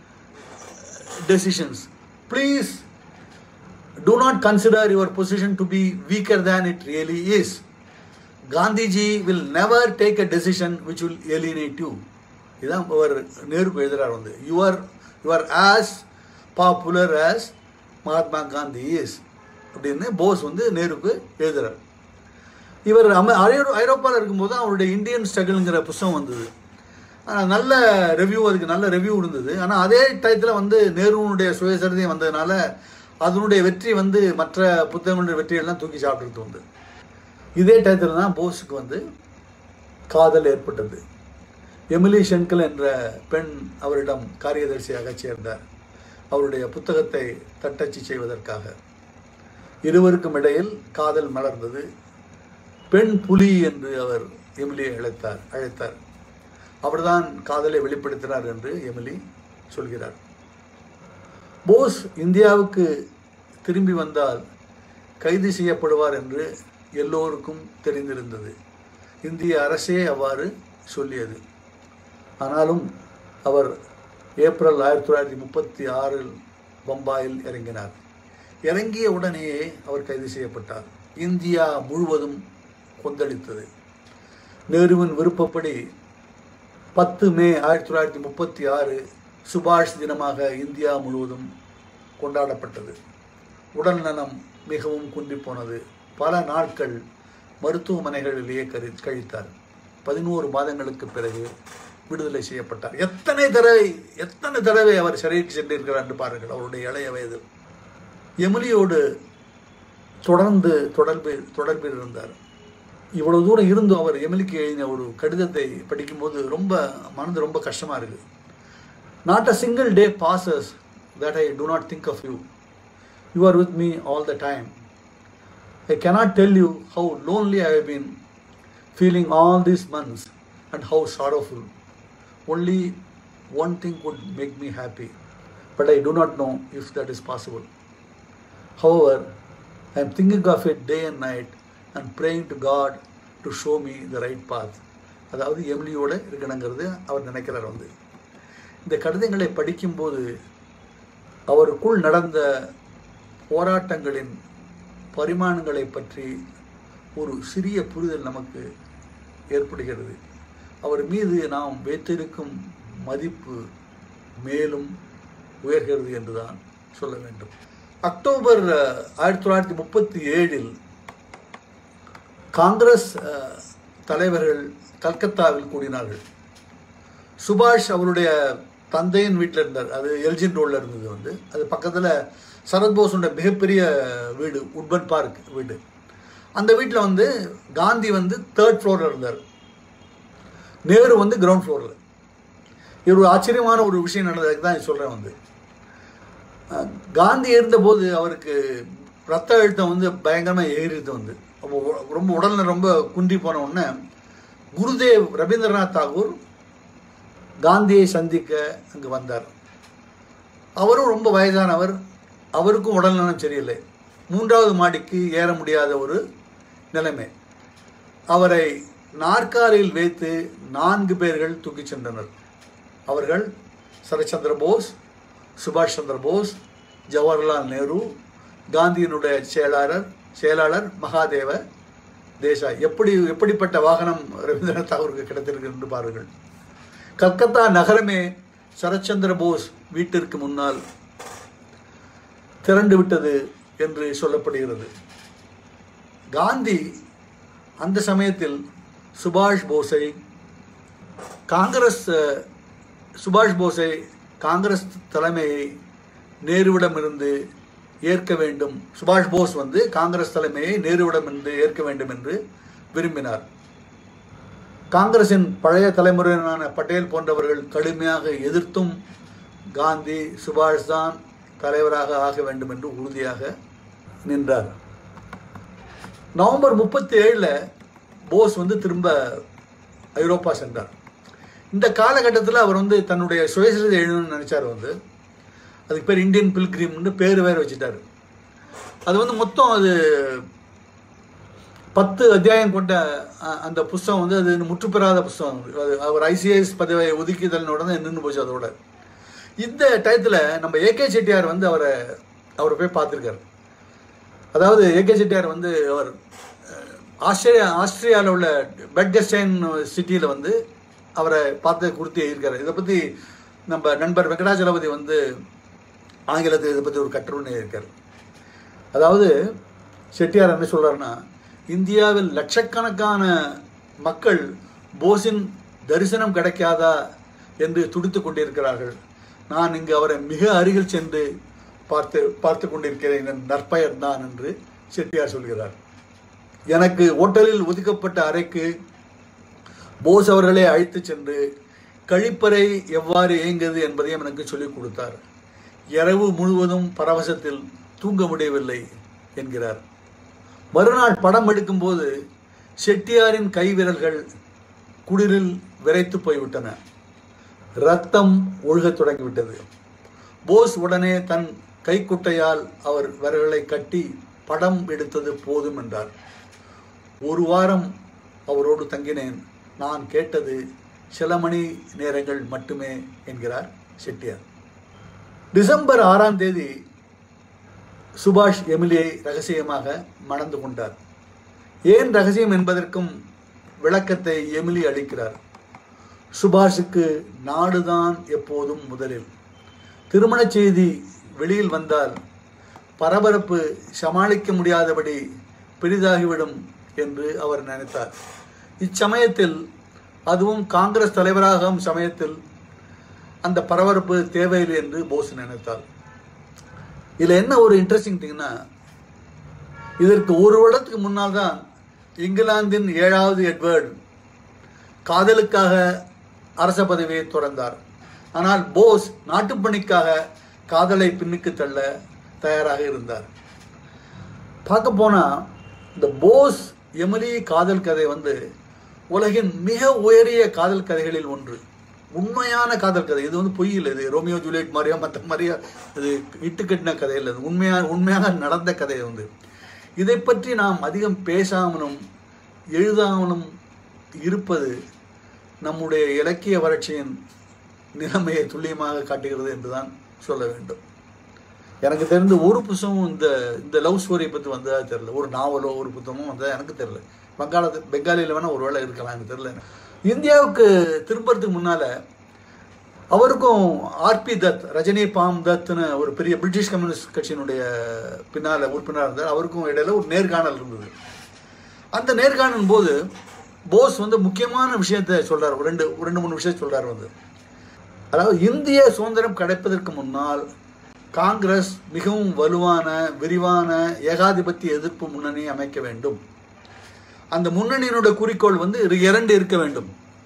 decisions. Please do not consider your position to be weaker than it really is. Gandhiji will never take a decision which will alienate you. இதான் அவர் நேருக்கு எழுதுறார் வந்து you are you are as popular as Mahatma Gandhi is அப்படின்னு போஸ் வந்து நேருக்கு எழுதுறார் இவர் அமெ ஐரோ ஐரோப்பாவில் இருக்கும்போது அவருடைய இந்தியன் ஸ்ட்ரகிள்ங்கிற புஸ்தகம் வந்தது ஆனால் நல்ல ரெவ்யூ அதுக்கு நல்ல ரெவ்யூ இருந்தது ஆனால் அதே டயத்தில் வந்து நேருனுடைய சுயசரிதையும் வந்ததுனால அதனுடைய வெற்றி வந்து மற்ற புத்தகங்களுடைய வெற்றியெல்லாம் தூக்கி சாப்பிட்டுட்டு வந்து இதே டயத்தில் தான் போஸுக்கு வந்து காதல் ஏற்பட்டது எமிலி ஷென்கல் என்ற பெண் அவரிடம் காரியதர்சியாக சேர்ந்தார் அவருடைய புத்தகத்தை தட்டச்சு செய்வதற்காக இருவருக்கும் இடையில் காதல் மலர்ந்தது பெண் புலி என்று அவர் எமிலியை அழைத்தார் அழைத்தார் அவர்தான் காதலை வெளிப்படுத்தினார் என்று எமிலி சொல்கிறார் போஸ் இந்தியாவுக்கு திரும்பி வந்தால் கைது செய்யப்படுவார் என்று எல்லோருக்கும் தெரிந்திருந்தது இந்திய அரசே அவ்வாறு சொல்லியது ஆனாலும் அவர் ஏப்ரல் ஆயிரத்தி தொள்ளாயிரத்தி முப்பத்தி ஆறில் பம்பாயில் இறங்கினார் இறங்கிய உடனேயே அவர் கைது செய்யப்பட்டார் இந்தியா முழுவதும் கொந்தளித்தது நேருவின் விருப்பப்படி பத்து மே ஆயிரத்தி தொள்ளாயிரத்தி முப்பத்தி ஆறு சுபாஷ் தினமாக இந்தியா முழுவதும் கொண்டாடப்பட்டது உடல் நலம் மிகவும் குன்றிப் போனது பல நாட்கள் மருத்துவமனைகளிலேயே கரி கழித்தார் பதினோரு மாதங்களுக்கு பிறகு விடுதலை செய்யப்பட்டார் எத்தனை தடவை எத்தனை தடவை அவர் சிறைக்கு சென்றிருக்கிறார் என்று பாருங்கள் அவருடைய இளைய வயது எமிலியோடு தொடர்ந்து தொடர்பில் தொடர்பில் இருந்தார் இவ்வளவு தூரம் இருந்தும் அவர் எமிலிக்கு எழுதின ஒரு கடிதத்தை படிக்கும்போது ரொம்ப மனது ரொம்ப கஷ்டமாக இருக்குது not a single day passes that I do not think of you you are with me all the time I cannot tell you how lonely I have been feeling all these months and how sorrowful. Only one thing would make me happy, but I do not know if that is possible. However, I am thinking of it day and night and praying to God to show me the right path. அதாவது எம்லியோட இருக்கணுங்கிறது அவர் நினைக்கிறார் வந்து இந்த கடிதங்களை படிக்கும்போது அவருக்குள் நடந்த போராட்டங்களின் பரிமாணங்களை பற்றி ஒரு சிறிய புரிதல் நமக்கு ஏற்படுகிறது அவர் மீது நாம் வைத்திருக்கும் மதிப்பு மேலும் உயர்கிறது என்றுதான் சொல்ல வேண்டும் அக்டோபர் அஹ், ஆயிரத்தி தொள்ளாயிரத்தி முப்பத்தி ஏழில் காங்கிரஸ் அஹ், தலைவர்கள் கல்கத்தாவில் கூடினார்கள் சுபாஷ் அவருடைய தந்தையின் வீட்டில் இருந்தார் அது எல்ஜின் ரோடில் இருந்தது வந்து அது பக்கத்தில் சரத்போஸோட மிகப்பெரிய வீடு உட்பன் பார்க் வீடு அந்த வீட்டில் வந்து காந்தி வந்து தேர்ட் ஃப்ளோரில் இருந்தார் நேரு வந்து கிரவுண்ட் ஃப்ளோரில் இது ஒரு ஆச்சரியமான ஒரு விஷயம் நடந்ததுக்கு தான் சொல்கிறேன் வந்து அஹ், காந்தி இருந்தபோது அவருக்கு ரத்த அழுத்தம் வந்து பயங்கரமாக ஏறிது வந்து ரொம்ப உ- ரொம்ப உடல்ல ரொம்ப குன்றி போன உடனே குருதேவ் ரவீந்திரநாத் தாகூர் காந்தியை சந்திக்க அங்கு வந்தார் அவரும் ரொம்ப வயதானவர் அவருக்கும் உடல்நலம் சரியில்லை மூன்றாவது மாடிக்கு ஏற முடியாத ஒரு நிலைமை அவரை நாற்காலியில் வைத்து நான்கு பேர்கள் தூக்கிச் சென்றனர் அவர்கள் சரத்சந்திர போஸ் சுபாஷ் சந்திர போஸ் ஜவஹர்லால் நேரு காந்தியினுடைய செயலாளர் செயலாளர் மகாதேவ தேசாய் எப்படி எப்படிப்பட்ட வாகனம் ரவீந்திரநாத் தாகூருக்கு கிடைத்திருக்கு என்று பாருங்கள் கல்கத்தா நகரமே சரத்சந்திர போஸ் வீட்டிற்கு முன்னால் திரண்டு விட்டது என்று சொல்லப்படுகிறது காந்தி அந்த சமயத்தில் சுபாஷ் போஸை காங்கிரஸ் அஹ், சுபாஷ் போஸை காங்கிரஸ் தலைமையை நேருவிடமிருந்து ஏற்க வேண்டும் சுபாஷ் போஸ் வந்து காங்கிரஸ் தலைமையை நேருவிடம் என்று ஏற்க வேண்டும் என்று விரும்பினார் காங்கிரசின் பழைய தலைமுறையினரான பட்டேல் போன்றவர்கள் கடுமையாக எதிர்த்தும் காந்தி சுபாஷ் தான் தலைவராக ஆக வேண்டும் என்று உறுதியாக நின்றார் நவம்பர் முப்பத்தி ஏழில் போஸ் வந்து திரும்ப ஐரோப்பா சென்றார் இந்த காலகட்டத்தில் அவர் வந்து தன்னுடைய சுயசரிதை எழுதணும்னு நினச்சார் வந்து அதுக்கு பேர் இந்தியன் பில்கிரிம்னு பேர் வேறு வச்சுட்டார் அது வந்து மொத்தம் அது பத்து அத்தியாயம் கொண்ட அ- அந்த புஸ்தகம் வந்து அது முற்றுப்பெறாத புஸ்தகம் அது அவர் ஐசிஐஎஸ் பதவியை ஒதுக்கிதலினோட தான் நின்று போச்சு அதோட இந்த டயத்தில் நம்ம ஏகே செட்டியார் வந்து அவரை அவரை போய் பார்த்துருக்காரு அதாவது ஏகே செட்டியார் வந்து அவர் அஹ், ஆஸ்திரேலியா ஆஸ்திரியாவில் உள்ள பெட்கஸ்டைன் சிட்டியில் வந்து அவரை பார்த்து குறித்து எழுதியிருக்காரு இதை பற்றி நம்ம நண்பர் வெங்கடாச்சலபதி வந்து ஆங்கிலத்தில் இதை பற்றி ஒரு கட்டுரை இருக்கார் அதாவது செட்டியார் என்ன சொல்றாருன்னா இந்தியாவில் லட்சக்கணக்கான மக்கள் போஸின் தரிசனம் கிடைக்காதா என்று துடித்து கொண்டிருக்கிறார்கள் நான் இங்கு அவரை மிக அருகில் சென்று பார்த்து பார்த்து கொண்டிருக்கிறேன் என் நற்பயன் தான் என்று செட்டியார் சொல்கிறார் எனக்கு ஓட்டலில் ஒதுக்கப்பட்ட அறைக்கு போஸ் அவர்களே அழைத்து சென்று கழிப்பறை எவ்வாறு இயங்குது என்பதையும் எனக்கு சொல்லிக் கொடுத்தார் இரவு முழுவதும் பரவசத்தில் தூங்க முடியவில்லை என்கிறார் மறுநாள் படம் எடுக்கும்போது செட்டியாரின் கைவிரல்கள் குளிரில் விரைத்து போய்விட்டன ரத்தம் ஒழுகத் தொடங்கிவிட்டது போஸ் உடனே தன் கைக்குட்டையால் அவர் விரல்களை கட்டி படம் எடுத்தது போதும் என்றார் ஒரு வாரம் அவரோடு தங்கினேன் நான் கேட்டது சில மணி நேரங்கள் மட்டுமே என்கிறார் செட்டியார் டிசம்பர் ஆறாம் தேதி சுபாஷ் எமிலியை ரகசியமாக மணந்து கொண்டார் ஏன் ரகசியம் என்பதற்கும் விளக்கத்தை எமிலி அளிக்கிறார் சுபாஷுக்கு நாடுதான் எப்போதும் முதலில் திருமணச் செய்தி வெளியில் வந்தால் பரபரப்பு சமாளிக்க முடியாதபடி பெரிதாகிவிடும் என்று அவர் நினைத்தார் இச்சமயத்தில் அதுவும் காங்கிரஸ் தலைவராகும் சமயத்தில் அந்த பரபரப்பு தேவையில்லை என்று போஸ் நினைத்தார் இதில் என்ன ஒரு இன்ட்ரெஸ்டிங் திங்னா இதற்கு ஒரு வருடத்துக்கு முன்னால் தான் இங்கிலாந்தின் ஏழாவது எட்வர்ட் காதலுக்காக அரச பதவியை துறந்தார் ஆனால் போஸ் நாட்டுப்பணிக்காக காதலை பின்னுக்கு தள்ள தயாராக இருந்தார் பார்க்க போனால் இந்த போஸ் எமிலி காதல் கதை வந்து உலகின் மிக உயரிய காதல் கதைகளில் ஒன்று உண்மையான காதல் கதை இது வந்து பொய் இல்லை இது ரோமியோ ஜூலியட் மாதிரியா மற்ற மாதிரியா இது இட்டுக்கட்டின கதை இல்லை இது உண்மையாக உண்மையாக நடந்த கதை வந்து இதை பற்றி நாம் அதிகம் பேசாமலும் எழுதாமலும் இருப்பது நம்முடைய இலக்கிய வறட்சியின் நிலைமையை துல்லியமாக காட்டுகிறது என்றுதான் சொல்ல வேண்டும் எனக்கு தெரிந்த ஒரு புத்தகமும் இந்த இந்த லவ் ஸ்டோரியை பற்றி வந்ததா தெரியல ஒரு நாவலோ ஒரு புத்தகமும் வந்ததா எனக்கு தெரியல வங்காளத்து பெங்காலியில் வேணால் ஒரு வேளை இருக்கலாம் எனக்கு தெரியல இந்தியாவுக்கு திரும்புறதுக்கு முன்னால் அவருக்கும் ஆர்பி தத் ரஜினி பாம் தத்னு ஒரு பெரிய பிரிட்டிஷ் கம்யூனிஸ்ட் கட்சியினுடைய பின்னால் உறுப்பினராக இருந்தார் அவருக்கும் இடையில ஒரு நேர்காணல் இருந்தது அந்த நேர்காணல் போது போஸ் வந்து முக்கியமான விஷயத்தை சொல்றார் ஒரு ரெண்டு ஒரு ரெண்டு மூணு விஷயம் சொல்றார் வந்து அதாவது இந்திய சுதந்திரம் கிடைப்பதற்கு முன்னால் காங்கிரஸ் மிகவும் வலுவான விரிவான ஏகாதிபத்திய எதிர்ப்பு முன்னணி அமைக்க வேண்டும் அந்த முன்னணியினுடைய குறிக்கோள் வந்து இரு- இரண்டு இருக்க வேண்டும்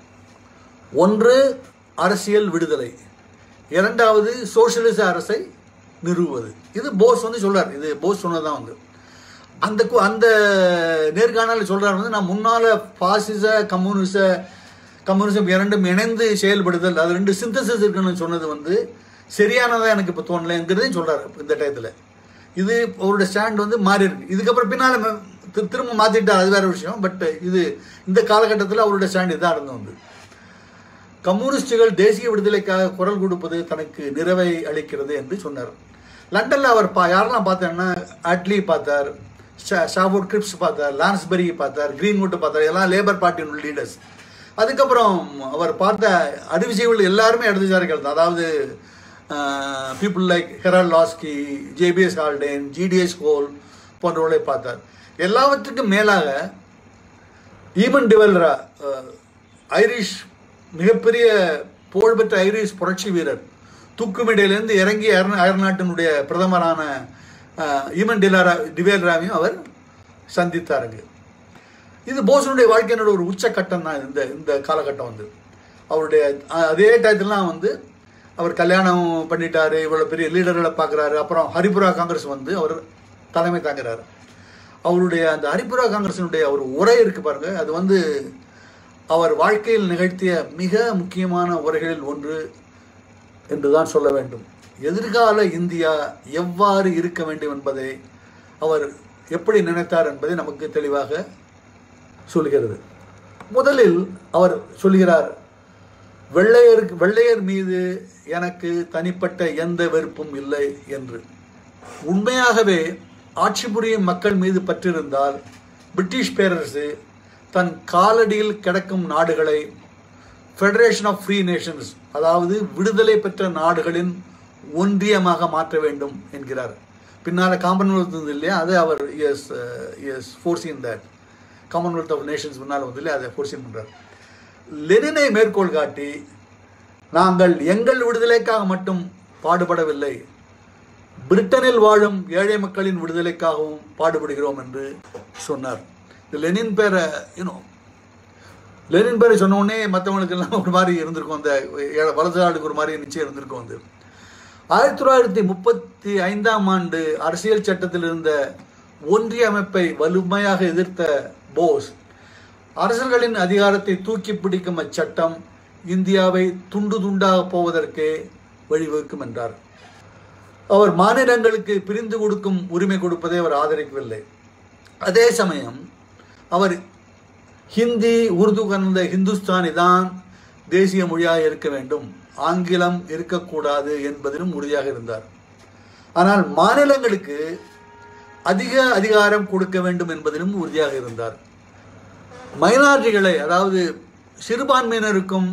ஒன்று அரசியல் விடுதலை இரண்டாவது சோசியலிச அரசை நிறுவுவது இது போஸ் வந்து சொல்றார் இது போஸ் சொன்னதான் வந்து அந்த கு- அந்த நேர்காணலில் சொல்றார் வந்து நான் முன்னால பாசிச கம்யூனிச கம்யூனிசம் இரண்டும் இணைந்து செயல்படுதல் அது ரெண்டு சிந்தசிஸ் இருக்குன்னு சொன்னது வந்து சரியானதா எனக்கு இப்போ தோணலைங்கிறதையும் சொல்றாரு இந்த டயத்தில் இது அவருடைய ஸ்டாண்ட் வந்து மாறி இருக்கு இதுக்கப்புறம் பின்னால் ம- திரு- திரும்ப மாற்றிட்டார் அது வேற விஷயம் பட் இது இந்த காலகட்டத்தில் அவருடைய ஸ்டாண்ட் இதாக இருந்தது வந்து கம்யூனிஸ்டுகள் தேசிய விடுதலைக்காக குரல் கொடுப்பது தனக்கு நிறைவை அளிக்கிறது என்று சொன்னார் லண்டனில் அவர் பா யாரெல்லாம் பார்த்தேன்னா அட்லி பார்த்தார் ஷா- ஷாபோர்ட் கிரிப்ஸ் பார்த்தார் லான்ஸ்பெரி பார்த்தார் கிரீன்வுட் பார்த்தார் எல்லாம் லேபர் பார்ட்டியின் லீடர்ஸ் அதுக்கப்புறம் அவர் பார்த்த அறிவுஜீவிகள் எல்லாருமே இடதுசாரிகள் தான் அதாவது people like Harold Laski JBS Haldane GDH Cole போன்றவர்களை பார்த்தார் எல்லாவற்றுக்கும் மேலாக ஈமன் டிவல்ரா அஹ், ஐரிஷ் மிகப்பெரிய புகழ்பெற்ற ஐரிஷ் புரட்சி வீரர் தூக்குமேடையிலிருந்து இறங்கி அயர் அயர்நாட்டினுடைய பிரதமரான ஈமன் டிலாரா டிவேல்ராவையும் அவர் சந்தித்தாருங்க இது போஸனுடைய வாழ்க்கையினோட ஒரு உச்சக்கட்டம் தான் இந்த இந்த காலகட்டம் வந்து அவருடைய அ- அதே டயத்துலாம் வந்து அவர் கல்யாணம் பண்ணிட்டாரு இவ்வளோ பெரிய லீடர்களை பார்க்குறாரு அப்புறம் ஹரிபுரா காங்கிரஸ் வந்து அவர் தலைமை தாங்குறாரு அவருடைய அந்த ஹரிபுரா காங்கிரஸினுடைய ஒரு உரை இருக்கு பாருங்க அது வந்து அவர் வாழ்க்கையில் நிகழ்த்திய மிக முக்கியமான உரைகளில் ஒன்று என்றுதான் சொல்ல வேண்டும் எதிர்கால இந்தியா எவ்வாறு இருக்க வேண்டும் என்பதை அவர் எப்படி நினைத்தார் என்பதை நமக்கு தெளிவாக சொல்கிறது முதலில் அவர் சொல்கிறார் வெள்ளையருக்கு வெள்ளையர் மீது எனக்கு தனிப்பட்ட எந்த வெறுப்பும் இல்லை என்று உண்மையாகவே ஆட்சி புரியும் மக்கள் மீது பற்றிருந்தால் பிரிட்டிஷ் பேரரசு தன் காலடியில் கிடக்கும் நாடுகளை ஃபெடரேஷன் ஆஃப் ஃப்ரீ நேஷன்ஸ் அதாவது விடுதலை பெற்ற நாடுகளின் ஒன்றியமாக மாற்ற வேண்டும் என்கிறார் பின்னால் காமன்வெல்த் இருந்தது இல்லையா அதை அவர் as as foreseen that Commonwealth of Nations முன்னால் வந்து இல்லையா அதை ஃபோர்சின் பண்ணுறார் லெனினை மேற்கோள் காட்டி நாங்கள் எங்கள் விடுதலைக்காக மட்டும் பாடுபடவில்லை பிரிட்டனில் வாழும் ஏழை மக்களின் விடுதலைக்காகவும் பாடுபடுகிறோம் என்று சொன்னார் இந்த லெனின் பேரை யூனோ லெனின் பேரை சொன்ன உடனே மற்றவங்களுக்கு எல்லாம் ஒரு மாதிரி இருந்திருக்கும் அந்த ஏழை வலது ஆளுக்கு ஒரு மாதிரி நிச்சயம் இருந்திருக்கும் வந்து ஆயிரத்தி தொள்ளாயிரத்தி முப்பத்தி ஐந்தாம் ஆண்டு அரசியல் சட்டத்தில் இருந்த ஒன்றிய அமைப்பை வலிமையாக எதிர்த்த போஸ் அரசர்களின் அதிகாரத்தை தூக்கி பிடிக்கும் அச்சட்டம் இந்தியாவை துண்டு துண்டாக போவதற்கே வழிவகுக்கும் என்றார் அவர் மாநிலங்களுக்கு பிரிந்து கொடுக்கும் உரிமை கொடுப்பதை அவர் ஆதரிக்கவில்லை அதே சமயம் அவர் ஹிந்தி உருது கலந்த ஹிந்துஸ்தானி தான் தேசிய மொழியாக இருக்க வேண்டும் ஆங்கிலம் இருக்கக்கூடாது என்பதிலும் உறுதியாக இருந்தார் ஆனால் மாநிலங்களுக்கு அதிக அதிகாரம் கொடுக்க வேண்டும் என்பதிலும் உறுதியாக இருந்தார் மைனாரிட்டிகளை அதாவது சிறுபான்மையினருக்கும்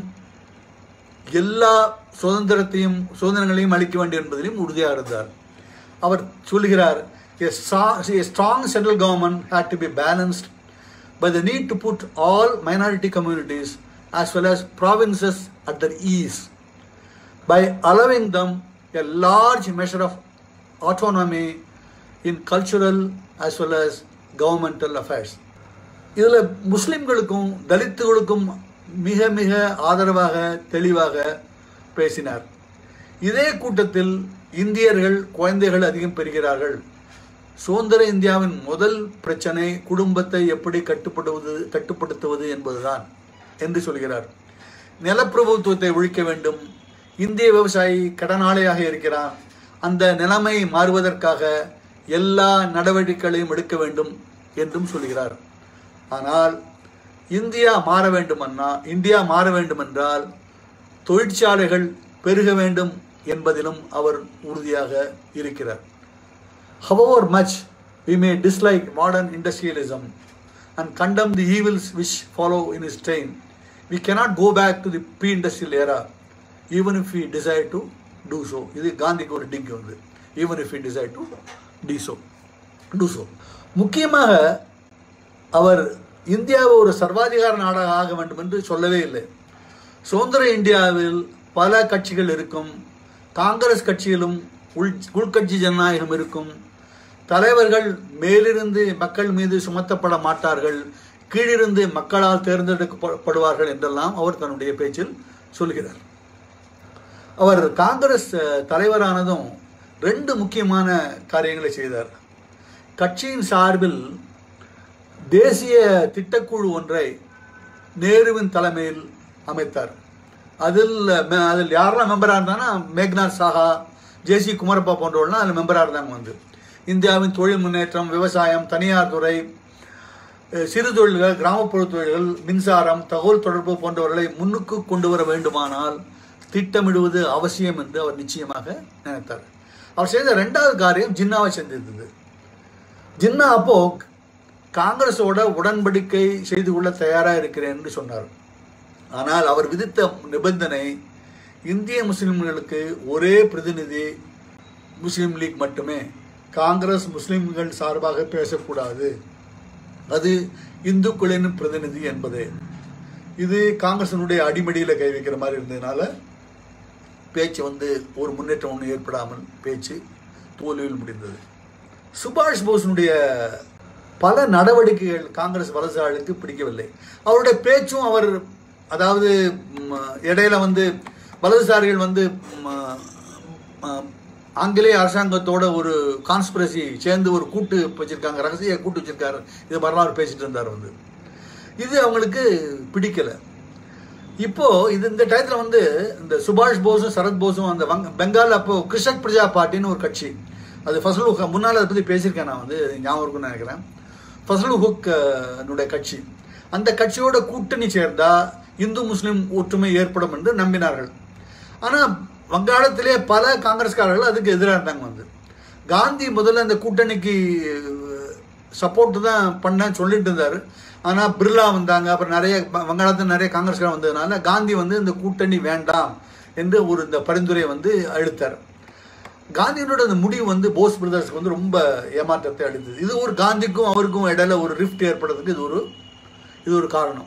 எல்லா சுதந்திரத்தையும் சுதந்திரங்களையும் அளிக்க வேண்டும் என்பதிலும் உறுதியாக இருந்தார் அவர் சொல்கிறார் a strong, a strong central government had to be balanced by the need to put all minority communities as well as provinces at their ease by allowing them a large measure of autonomy in cultural as well as governmental affairs. இதில் முஸ்லிம்களுக்கும் தலித்துகளுக்கும் மிக மிக ஆதரவாக தெளிவாக பேசினார் இதே கூட்டத்தில் இந்தியர்கள் குழந்தைகள் அதிகம் பெறுகிறார்கள் சுதந்திர இந்தியாவின் முதல் பிரச்சனை குடும்பத்தை எப்படி கட்டுப்படுவது கட்டுப்படுத்துவது என்பதுதான் என்று சொல்கிறார் நிலப்பிரபுத்துவத்தை ஒழிக்க வேண்டும் இந்திய விவசாயி கடனாளியாக இருக்கிறான் அந்த நிலைமை மாறுவதற்காக எல்லா நடவடிக்கைகளையும் எடுக்க வேண்டும் என்றும் சொல்கிறார் ஆனால் இந்தியா மாற வேண்டுமன்னா இந்தியா மாற வேண்டுமென்றால் தொழிற்சாலைகள் பெருக வேண்டும் என்பதிலும் அவர் உறுதியாக இருக்கிறார் However much we may dislike modern industrialism and condemn the evils which follow in its train, we cannot go back to the pre-industrial era even if we desire to do so. இது காந்திக்கு ஒரு tick வந்து even if we desire to do so. do so. முக்கியமாக அவர் இந்தியாவை ஒரு சர்வாதிகார நாடாக ஆக வேண்டும் என்று சொல்லவே இல்லை சுதந்திர இந்தியாவில் பல கட்சிகள் இருக்கும் காங்கிரஸ் கட்சியிலும் உள் உள்கட்சி ஜனநாயகம் இருக்கும் தலைவர்கள் மேலிருந்து மக்கள் மீது சுமத்தப்பட மாட்டார்கள் கீழிருந்து மக்களால் தேர்ந்தெடுக்கப்படுவார்கள் என்றெல்லாம் அவர் தன்னுடைய பேச்சில் சொல்கிறார் அவர் காங்கிரஸ் அஹ், தலைவரானதும் ரெண்டு முக்கியமான காரியங்களை செய்தார் கட்சியின் சார்பில் தேசிய திட்டக்குழு ஒன்றை நேருவின் தலைமையில் அமைத்தார் அதில் மெ- அதில் யாரெல்லாம் மெம்பராக இருந்தாங்கன்னா மேக்நாத் சாஹா ஜேசி குமரப்பா போன்றவர்கள்லாம் அதில் மெம்பராக இருந்தாங்க வந்து இந்தியாவின் தொழில் முன்னேற்றம் விவசாயம் தனியார் துறை அஹ், சிறு தொழில்கள் கிராமப்புற தொழில்கள் மின்சாரம் தகவல் தொடர்பு போன்றவர்களை முன்னுக்கு கொண்டு வர வேண்டுமானால் திட்டமிடுவது அவசியம் என்று அவர் நிச்சயமாக நினைத்தார் அவர் செய்த ரெண்டாவது காரியம் ஜின்னாவை செஞ்சிருந்தது ஜின்னா அப்போ காங்கிரஸோட உடன்படிக்கை செய்து கொள்ள தயாராக இருக்கிறேன் என்று சொன்னார் ஆனால் அவர் விதித்த நிபந்தனை இந்திய முஸ்லிம்களுக்கு ஒரே பிரதிநிதி முஸ்லீம் லீக் மட்டுமே காங்கிரஸ் முஸ்லிம்கள் சார்பாக பேசக்கூடாது அது இந்துக்களின் பிரதிநிதி என்பதே இது காங்கிரசினுடைய அடிமடியில் கை வைக்கிற மாதிரி இருந்ததுனால பேச்சு வந்து ஒரு முன்னேற்றம் ஒன்றும் ஏற்படாமல் பேச்சு தோல்வியில் முடிந்தது சுபாஷ் போஸினுடைய பல நடவடிக்கைகள் காங்கிரஸ் வலதுசாரிகளுக்கு பிடிக்கவில்லை அவருடைய பேச்சும் அவர் அதாவது ம், இடையில வந்து வலதுசாரிகள் வந்து ம், ம், ஆங்கிலேய அரசாங்கத்தோட ஒரு கான்ஸ்பிரசி சேர்ந்து ஒரு கூட்டு வச்சிருக்காங்க ரகசிய கூட்டு வச்சிருக்காரு இது மாதிரிலாம் அவர் பேசிட்டு இருந்தார் வந்து இது அவங்களுக்கு பிடிக்கல இப்போ இது இந்த டயத்தில் வந்து இந்த சுபாஷ் போஸும் சரத் போஸும் அந்த வங்க பெங்கால் அப்போ கிருஷக் பிரஜா பார்ட்டின்னு ஒரு கட்சி அது ஃபசல் ஹுக் முன்னால் அதை பற்றி பேசியிருக்கேன் நான் வந்து ஞாபகம் இருக்குன்னு நினைக்கிறேன் ஃபசல் ஹுக் அஹ், னுடைய கட்சி அந்த கட்சியோட கூட்டணி சேர்ந்தா இந்து முஸ்லிம் ஒற்றுமை ஏற்படும் என்று நம்பினார்கள் ஆனால் வங்காளத்திலே பல காங்கிரஸ்காரர்கள் அதுக்கு எதிராக இருந்தாங்க வந்து காந்தி முதல்ல அந்த கூட்டணிக்கு சப்போர்ட் தான் பண்ண சொல்லிட்டு இருந்தார் ஆனால் பிர்லா வந்தாங்க அப்புறம் நிறைய வ- வங்காளத்தில் நிறைய காங்கிரஸ்காரர் வந்ததுனால காந்தி வந்து இந்த கூட்டணி வேண்டாம் என்று ஒரு இந்த பரிந்துரையை வந்து அழுத்தார் காந்தியினோட அந்த முடிவு வந்து போஸ் பிரதர்ஸ்க்கு வந்து ரொம்ப ஏமாற்றத்தை அளித்தது இது ஒரு காந்திக்கும் அவருக்கும் இடையில ஒரு ரிஃப்ட் ஏற்படுறதுக்கு இது ஒரு இது ஒரு காரணம்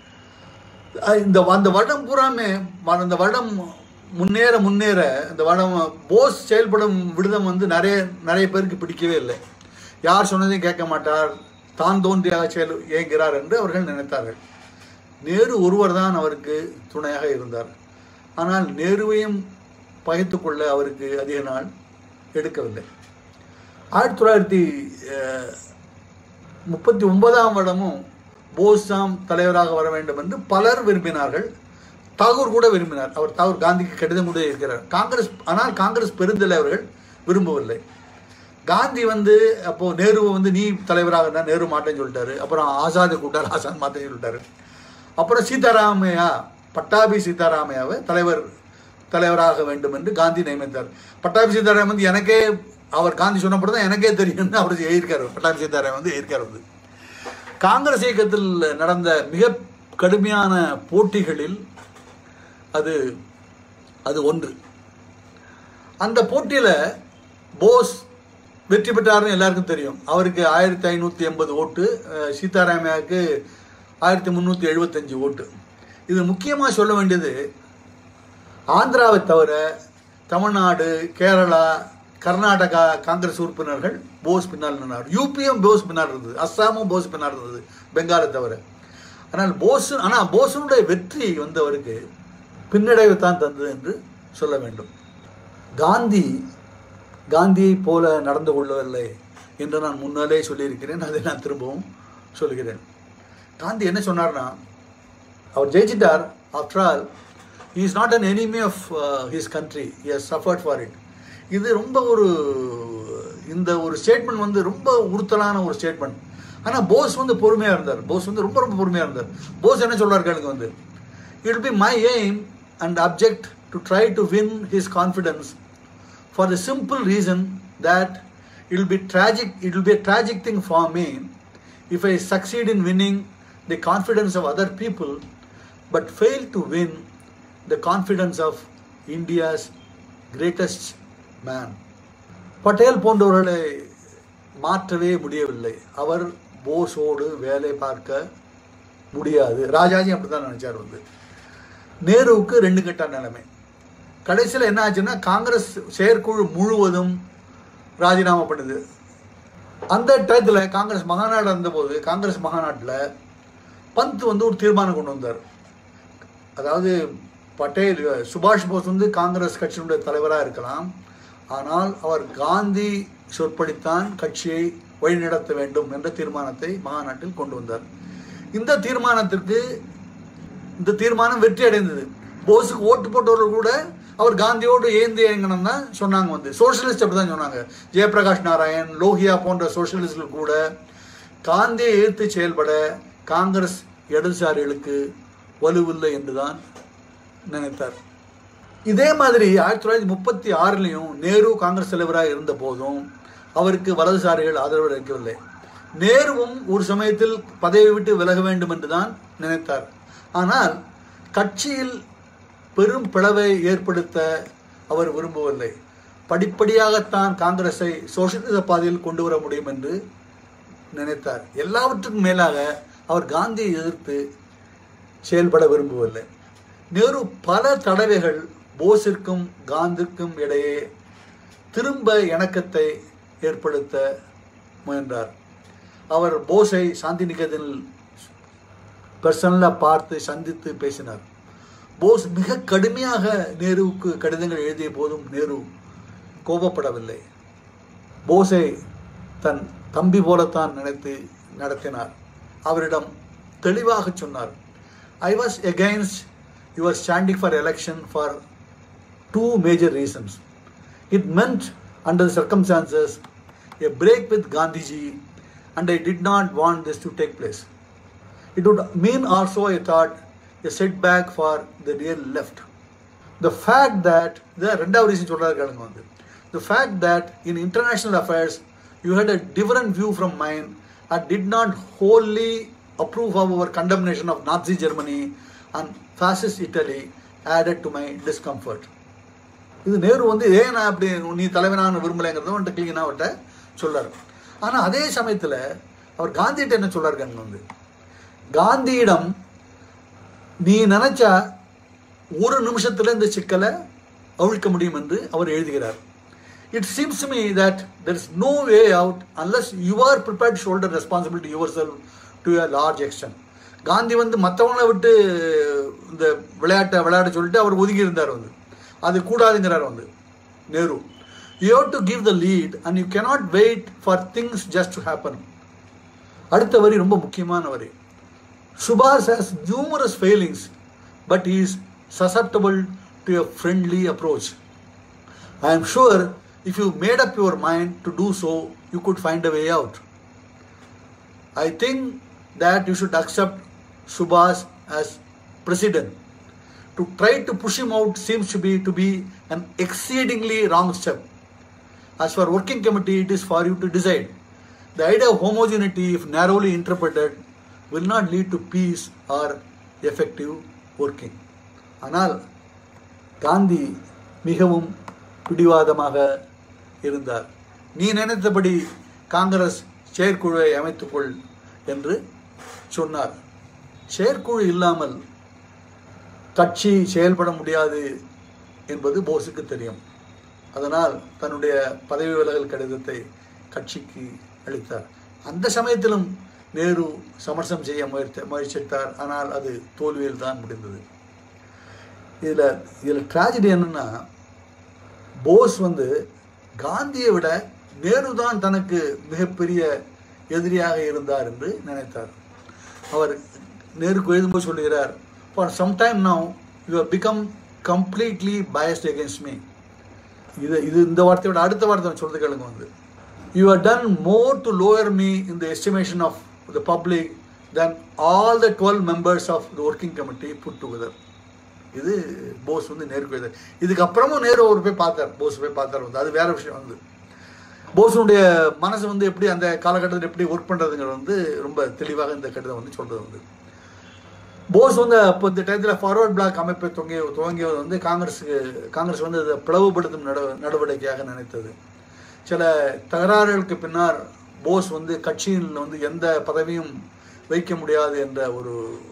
அஹ் இந்த அந்த வருடம் பூராமே ம- அந்த வருடம் முன்னேற முன்னேற இந்த வருடம் போஸ் செயல்படும் விடுதம் வந்து நிறைய நிறைய பேருக்கு பிடிக்கவே இல்லை யார் சொன்னதையும் கேட்க மாட்டார் தான் தோன்றியாக செயல் இயங்குகிறார் என்று அவர்கள் நினைத்தார்கள் நேரு ஒருவர் தான் அவருக்கு துணையாக இருந்தார் ஆனால் நேருவையும் பகைத்து கொள்ள அவருக்கு அதிக நாள் எடுக்கவில்லை ஆயிரத்தி தொள்ளாயிரத்தி அஹ், முப்பத்தி ஒன்பதாம் வருடமும் போஸ் தாம் தலைவராக வர வேண்டும் என்று பலர் விரும்பினார்கள் தாகூர் கூட விரும்பினார் அவர் தாகூர் காந்திக்கு கடிதம் கூட இருக்கிறார் காங்கிரஸ் ஆனால் காங்கிரஸ் பெருந்தலைவர்கள் விரும்பவில்லை காந்தி வந்து அப்போ நேருவை வந்து நீ தலைவராக இருந்தா நேரு மாட்டேன்னு சொல்லிட்டாரு அப்புறம் ஆசாதை கூட்டார் ஆசாத் மாட்டேன்னு சொல்லிட்டாரு அப்புறம் சீதாராமையா பட்டாபி சீதாராமையாவை தலைவர் தலைவராக வேண்டும் என்று காந்தி நியமித்தார் பட்டாபி சீதாராமன் வந்து எனக்கே அவர் காந்தி சொன்னப்பறம் தான் எனக்கே தெரியும்னு அவர் எழுதியிருக்காரு பட்டாபி சீதாராமன் வந்து எழுதியிருக்காரு வந்து காங்கிரஸ் இயக்கத்தில் நடந்த மிக கடுமையான போட்டிகளில் அது அது ஒன்று அந்த போட்டியில் போஸ் வெற்றி பெற்றாருன்னு எல்லாருக்கும் தெரியும் அவருக்கு ஆயிரத்தி ஐநூற்றி எண்பது ஓட்டு அஹ், சீதாராமையாவுக்கு ஆயிரத்தி முந்நூற்றி எழுபத்தஞ்சு ஓட்டு இது முக்கியமாக சொல்ல வேண்டியது ஆந்திராவை தவிர தமிழ்நாடு கேரளா கர்நாடகா காங்கிரஸ் உறுப்பினர்கள் போஸ் பின்னால் நின்றார் யூபியும் போஸ் பின்னால் இருந்தது அஸ்ஸாமும் போஸ் பின்னால் இருந்தது பெங்காலை தவிர ஆனால் போஸ் ஆனால் போஸனுடைய வெற்றி வந்து அவருக்கு பின்னடைவை தான் தந்தது என்று சொல்ல வேண்டும் காந்தி காந்தியை போல நடந்து கொள்ளவில்லை என்று நான் முன்னாலே சொல்லியிருக்கிறேன் அதை நான் திரும்பவும் சொல்கிறேன் காந்தி என்ன சொன்னார்னா அவர் ஜெயிச்சிட்டார் after all is not an enemy of his country he has suffered for it இது ரொம்ப ஒரு இந்த ஒரு ஸ்டேட்மெண்ட் வந்து ரொம்ப உறுத்தலான ஒரு ஸ்டேட்மெண்ட் ஆனால் போஸ் வந்து பொறுமையாக இருந்தார் போஸ் வந்து ரொம்ப ரொம்ப பொறுமையாக இருந்தார் போஸ் என்ன சொல்றாரு கேளுங்க வந்து it be my aim and object to try to win his confidence for the simple reason that it will be tragic it will be a tragic thing for me if i succeed in winning the confidence of other people but fail to win the confidence of india's greatest man Patel போன்றவர்களை மாற்றவே முடியவில்லை அவர் போஸோடு வேலை பார்க்க முடியாது ராஜாஜி அப்படித்தான் நினைச்சார் வந்து நேருவுக்கு ரெண்டு கட்ட நிலைமை கடைசியில் என்ன ஆச்சுன்னா காங்கிரஸ் செயற்குழு முழுவதும் ராஜினாமா பண்ணுது அந்த டயத்தில் காங்கிரஸ் மகாநாடு இருந்தபோது காங்கிரஸ் மகாநாட்டில் பந்த் வந்து ஒரு தீர்மானம் கொண்டு வந்தார் அதாவது பட்டேல் சுபாஷ் போஸ் வந்து காங்கிரஸ் கட்சியினுடைய தலைவராக இருக்கலாம் ஆனால் அவர் காந்தி சொற்படித்தான் கட்சியை வழிநடத்த வேண்டும் என்ற தீர்மானத்தை மகாநாட்டில் கொண்டு வந்தார் இந்த தீர்மானத்திற்கு இந்த தீர்மானம் வெற்றி அடைந்தது போஸுக்கு ஓட்டு போட்டவர்கள் கூட அவர் காந்தியோடு ஏந்தி இயங்கணும் தான் சொன்னாங்க வந்து சோஷியலிஸ்ட் அப்படி தான் சொன்னாங்க ஜெயபிரகாஷ் நாராயண் லோகியா போன்ற சோஷியலிஸ்ட்கள் கூட காந்தியை எதிர்த்து செயல்பட காங்கிரஸ் இடதுசாரிகளுக்கு வலுவில்லை என்றுதான் நினைத்தார் இதே மாதிரி ஆயிரத்தி தொள்ளாயிரத்தி முப்பத்தி ஆறுலையும் நேரு காங்கிரஸ் தலைவராக இருந்த போதும் அவருக்கு வலதுசாரிகள் ஆதரவு அளிக்கவில்லை நேருவும் ஒரு சமயத்தில் பதவி விட்டு விலக வேண்டும் என்று தான் நினைத்தார் ஆனால் கட்சியில் பெரும் பிளவை ஏற்படுத்த அவர் விரும்பவில்லை படிப்படியாகத்தான் காங்கிரஸை சோசியலிச பாதையில் கொண்டு வர முடியும் என்று நினைத்தார் எல்லாவற்றுக்கும் மேலாக அவர் காந்தியை எதிர்த்து செயல்பட விரும்பவில்லை நேரு பல தடவைகள் போஸிற்கும் காந்திக்கும் இடையே திரும்ப இணக்கத்தை ஏற்படுத்த முயன்றார் அவர் போஸை சாந்தி நிகேதனில் பர்சனலாக பார்த்து சந்தித்து பேசினார் போஸ் மிக கடுமையாக நேருவுக்கு கடிதங்கள் எழுதிய போதும் நேரு கோபப்படவில்லை போஸை தன் தம்பி போலத்தான் நினைத்து நடத்தினார் அவரிடம் தெளிவாக சொன்னார் I was against your standing for election for two major reasons. It meant, under the circumstances, a break with Gandhiji, and I did not want this to take place. It would mean also, I thought, a setback for the real left. The fact that, the ரெண்டாவது reason சொல்றாரு கேளுங்க வந்து the fact that in international affairs you had a different view from mine and did not wholly approve of our condemnation of Nazi Germany and fascist Italy added to my discomfort. இது நேரு வந்து ஏன் நான் அப்படி நீ தலைவனான விரும்பலைங்கிறத வந்துட்டு கிளீனாக அவர்கிட்ட சொல்லார் ஆனால் அதே சமயத்தில் அவர் காந்திகிட்ட என்ன சொல்லார் கண்ணு வந்து காந்தியிடம் நீ நினைச்சா ஒரு நிமிஷத்தில் இந்த சிக்கலை அவிழ்க்க முடியும் என்று அவர் எழுதுகிறார் it seems me that there is no way out unless you are prepared shoulder responsibility yourself to a large extent Gandhi வந்து மற்றவங்களை விட்டு இந்த விளையாட்டை விளையாட சொல்லிட்டு அவர் ஒதுங்கி இருந்தார் வந்து அது கூடாதுங்கிறார் வந்து Nehru you have to give the lead and you cannot wait for things just to happen அடுத்த வரி ரொம்ப முக்கியமான வரி சுபாஷ் has numerous failings but is susceptible to a friendly approach I am sure if you made up your mind to do so you could find a way out I think that you should accept Subhash as president. To try to push him out seems to be to be an exceedingly wrong step. As for working committee, it is for you to decide. The idea of homogeneity, if narrowly interpreted, will not lead to peace or effective working. ஆனால் காந்தி மிகவும் பிடிவாதமாக இருந்தார் நீ நினைத்தபடி காங்கிரஸ் செயற்குழுவை அமைத்துக்கொள் என்று சொன்னார் செயற்குழு இல்லாமல் கட்சி செயல்பட முடியாது என்பது போஸுக்கு தெரியும் அதனால் தன்னுடைய பதவி விலகல் கடிதத்தை கட்சிக்கு அளித்தார் அந்த சமயத்திலும் நேரு சமரசம் செய்ய முயற்சி முயற்சித்தார் ஆனால் அது தோல்வியில் தான் முடிந்தது இதில் இதில் ட்ராஜடி என்னன்னா போஸ் வந்து காந்தியை விட நேரு தான் தனக்கு மிகப்பெரிய எதிரியாக இருந்தார் என்று நினைத்தார் அவர் நேருக்கு எழுதும்போது சொல்லுகிறார் for some time now you have become completely biased against me இது இது இந்த வார்த்தையோட அடுத்த வார்த்தை சொல்றது கேளுங்க வந்து you are done more to lower me in the estimation of the public than all the twelve members of the working committee put together இது போஸ் வந்து நேருக்கு எழுதார் இதுக்கப்புறமும் நேரு அவர் போய் பார்த்தார் போஸ் போய் பார்த்தார் வந்து அது வேற விஷயம் வந்து போஸுடைய மனசு வந்து எப்படி அந்த காலகட்டத்தில் எப்படி ஒர்க் பண்ணுறதுங்கிறது வந்து ரொம்ப தெளிவாக இந்த கடிதம் வந்து சொல்கிறது வந்து போஸ் வந்து அப்போ இந்த டயத்தில் ஃபார்வர்ட் பிளாக் அமைப்பை துவங்கி துவங்கியது வந்து காங்கிரஸுக்கு காங்கிரஸ் வந்து அதை பிளவுபடுத்தும் நட நடவடிக்கையாக நினைத்தது சில தகராறுகளுக்கு பின்னர் போஸ் வந்து கட்சியில் வந்து எந்த பதவியும் வைக்க முடியாது என்ற ஒரு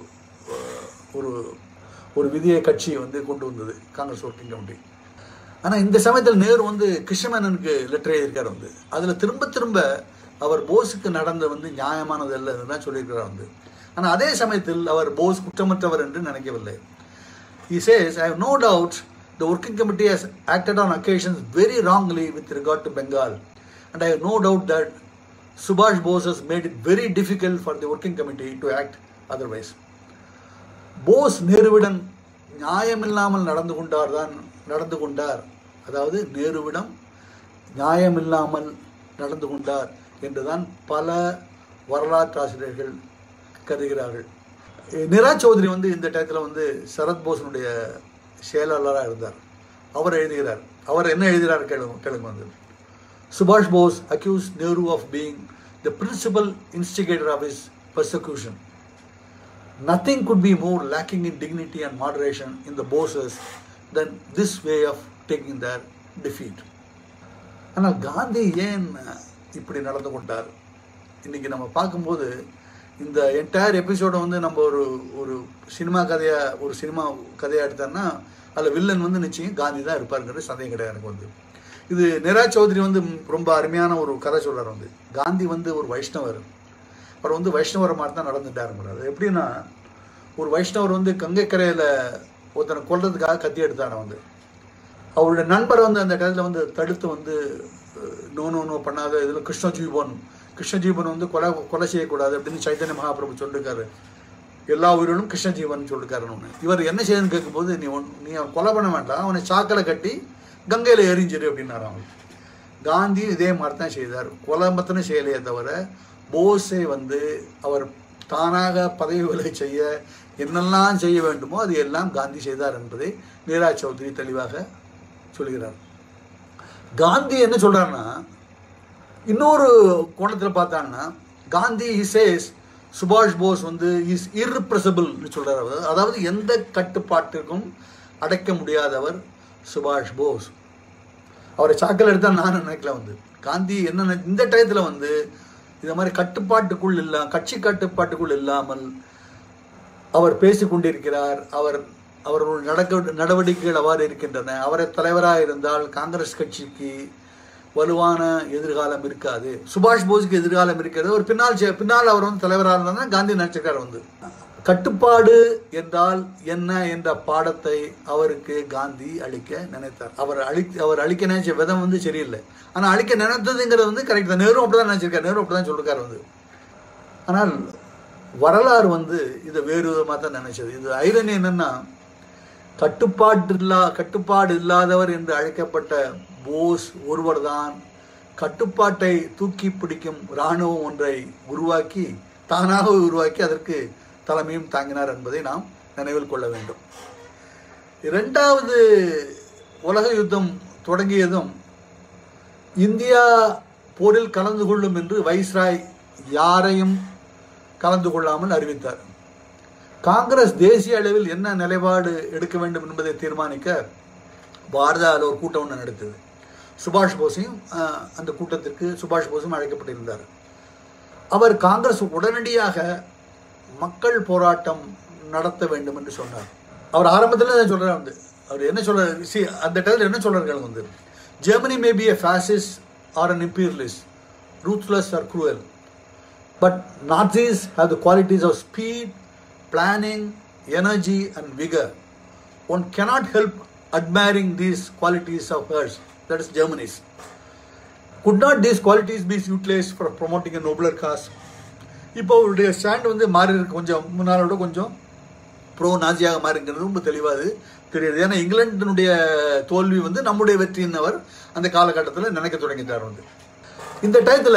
ஒரு ஒரு விதியை கட்சி வந்து கொண்டு வந்தது காங்கிரஸ் ஒர்க்கிங் கமிட்டி ஆனால் இந்த சமயத்தில் நேரு வந்து கிருஷ்ணமேனனுக்கு லெட்டர் எழுதியிருக்காரு வந்து அதில் திரும்ப திரும்ப அவர் போஸுக்கு நடந்த வந்து நியாயமானது அல்ல தான் சொல்லியிருக்கிறார் வந்து ஆனால் அதே சமயத்தில் அவர் போஸ் குற்றமற்றவர் என்று நினைக்கவில்லை He says, I have no doubt the working committee has acted on occasions very wrongly with regard to Bengal. And I have no doubt that Subhash Bose has made it very difficult for the working committee to act otherwise. Bose நேருவிடம் நியாயமில்லாமல் நடந்து கொண்டார் தான் நடந்து கொண்டார் அதாவது நேருவிடம் நியாயமில்லாமல் நடந்து கொண்டார் என்றுதான் பல வரலாற்றாசிரியர்கள் கருதுகிறார்கள் நிரா சௌத்ரி வந்து இந்த டயத்தில் வந்து சரத் போஸனுடைய செயலாளராக இருந்தார் அவர் எழுதுகிறார் அவர் என்ன எழுதுகிறார் கேளுங்க கேளுங்க வந்து சுபாஷ் Bose accuse Nehru of being the principal instigator of his persecution Nothing could be more lacking in dignity and moderation in the bosses than this way of taking their defeat. ஆனால் காந்தி ஏன் இப்படி நடந்து கொண்டார் இன்னைக்கு நம்ம பார்க்கும்போது இந்த என்டையர் எபிசோடை வந்து நம்ம ஒரு ஒரு சினிமா கதையாக ஒரு சினிமா கதையாக எடுத்தோம்னா அதில் வில்லன் வந்து நிச்சயம் காந்தி தான் இருப்பாருங்கிறது சந்தேகம் கிடையாது எனக்கு வந்து இது நிரா சௌத்ரி வந்து ரொம்ப அருமையான ஒரு கதை சொல்றார் வந்து காந்தி வந்து ஒரு வைஷ்ணவர் அவர் வந்து வைஷ்ணவர் மாதிரி தான் நடந்துட்டாருங்கிறார் அது எப்படின்னா ஒரு வைஷ்ணவர் வந்து கங்கை கரையில் ஒருத்தனை கொல்றதுக்காக கத்தி எடுத்தான வந்து அவருடைய நண்பர் வந்து அந்த கதையில் வந்து தடுத்து வந்து நோ நோ நோ பண்ணாத இதில் கிருஷ்ணஜீவன் கிருஷ்ணஜீவன் வந்து கொலை கொலை செய்யக்கூடாது அப்படின்னு சைத்தன்ய மகாபிரபு சொல்லிருக்காரு எல்லா உயிரினும் கிருஷ்ணஜீவன் சொல்லிருக்காருன்னு ஒன்று இவர் என்ன செய்யணும்னு கேட்கும்போது நீ ஒன் நீ அவன் கொலை பண்ண வேண்டாம் அவனை சாக்கலை கட்டி கங்கையில் எரிஞ்சிரு அப்படின்னாரு அவன் காந்தி இதே மாதிரி தான் செய்தார் கொலை மாத்திரம் செய்யலையே தவிர போஸை வந்து அவர் தானாக பதவி விலை செய்ய என்னெல்லாம் செய்ய வேண்டுமோ அது எல்லாம் காந்தி செய்தார் என்பதை நீராஜ் சௌத்ரி தெளிவாக சொல்கிறார் காந்தி என்ன சொல்றாருன்னா இன்னொரு கோணத்தில் பார்த்தாங்கன்னா காந்தி இசேஸ் சுபாஷ் போஸ் வந்து இஸ் இர்ரிப்ரசபிள்னு சொல்றாரு அவர். அதாவது எந்த கட்டுப்பாட்டிற்கும் அடைக்க முடியாதவர் சுபாஷ் போஸ் அவரை சாக்கல் எடுத்தா நான் நினைக்கல வந்து காந்தி என்ன நினை- இந்த டயத்தில் வந்து இந்த மாதிரி கட்டுப்பாட்டுக்குள் இல்ல கட்சி கட்டுப்பாட்டுக்குள் இல்லாமல் அவர் பேசிக் கொண்டிருக்கிறார் அவர் அவர்களுடைய நடக்க நடவடிக்கைகள் அவ்வாறு இருக்கின்றன அவரை தலைவராக இருந்தால் காங்கிரஸ் கட்சிக்கு வலுவான எதிர்காலம் இருக்காது சுபாஷ் போஸுக்கு எதிர்காலம் இருக்கிறது ஒரு பின்னால் செ- பின்னால் அவர் வந்து தலைவராக இருந்தால் காந்தி நினைச்சிருக்காரு வந்து கட்டுப்பாடு என்றால் என்ன என்ற பாடத்தை அவருக்கு காந்தி அளிக்க நினைத்தார் அவர் அளி அவர் அளிக்க நினைச்ச விதம் வந்து சரியில்லை ஆனால் அளிக்க நினைத்ததுங்கிறது வந்து கரெக்ட் தான் நேரு அப்படிதான் நினைச்சிருக்காரு நேரு அப்படிதான் சொல்லிருக்காரு வந்து ஆனால் வரலாறு வந்து இதை வேறு விதமாக தான் நினைச்சது இது ஐரணி என்னன்னா கட்டுப்பாட்டு இல்லா கட்டுப்பாடு இல்லாதவர் என்று அழைக்கப்பட்ட போஸ் ஒருவர்தான் கட்டுப்பாட்டை தூக்கி பிடிக்கும் இராணுவம் ஒன்றை உருவாக்கி தானாக உருவாக்கி அதற்கு தலைமையும் தாங்கினார் என்பதை நாம் நினைவில் கொள்ள வேண்டும் இரண்டாவது உலக யுத்தம் தொடங்கியதும் இந்தியா போரில் கலந்து கொள்ளும் என்று வைஸ்ராய் யாரையும் கலந்து கொள்ளாமல் அறிவித்தார் காங்கிரஸ் தேசிய அளவில் என்ன நிலைப்பாடு எடுக்க வேண்டும் என்பதை தீர்மானிக்க பாரதாவில் ஒரு கூட்டம் ஒன்று நடத்தது சுபாஷ் போஸையும் அஹ், அந்த கூட்டத்திற்கு சுபாஷ் போஸும் அழைக்கப்பட்டிருந்தார் அவர் காங்கிரஸ் உடனடியாக மக்கள் போராட்டம் நடத்த வேண்டும் என்று சொன்னார் அவர் ஆரம்பத்தில் தான் சொல்றாரு வந்து அவர் என்ன சொல்ற see, அந்த டைத்தில் என்ன சொல்றாரு வந்து Germany may be a fascist or an imperialist ruthless or cruel but Nazis have the qualities of speed, planning, energy, and vigor. One cannot help admiring these qualities of hers, that is Germany's. Could not these qualities be utilized for promoting a nobler cause? இப்போ அவருடைய stand வந்து மாறி இருக்கு கொஞ்சம் முன்னாளோட கொஞ்சம் bro நாசியாக மாறிங்கிறது ரொம்ப தெளிவாக தெரியுது ஏன்னா இங்கிலாந்தினுடைய தோல்வி வந்து நம்முடைய வெற்றின்னு அவர் அந்த காலகட்டத்தில் நினைக்க தொடங்கிட்டார் வந்து இந்த டயத்தில்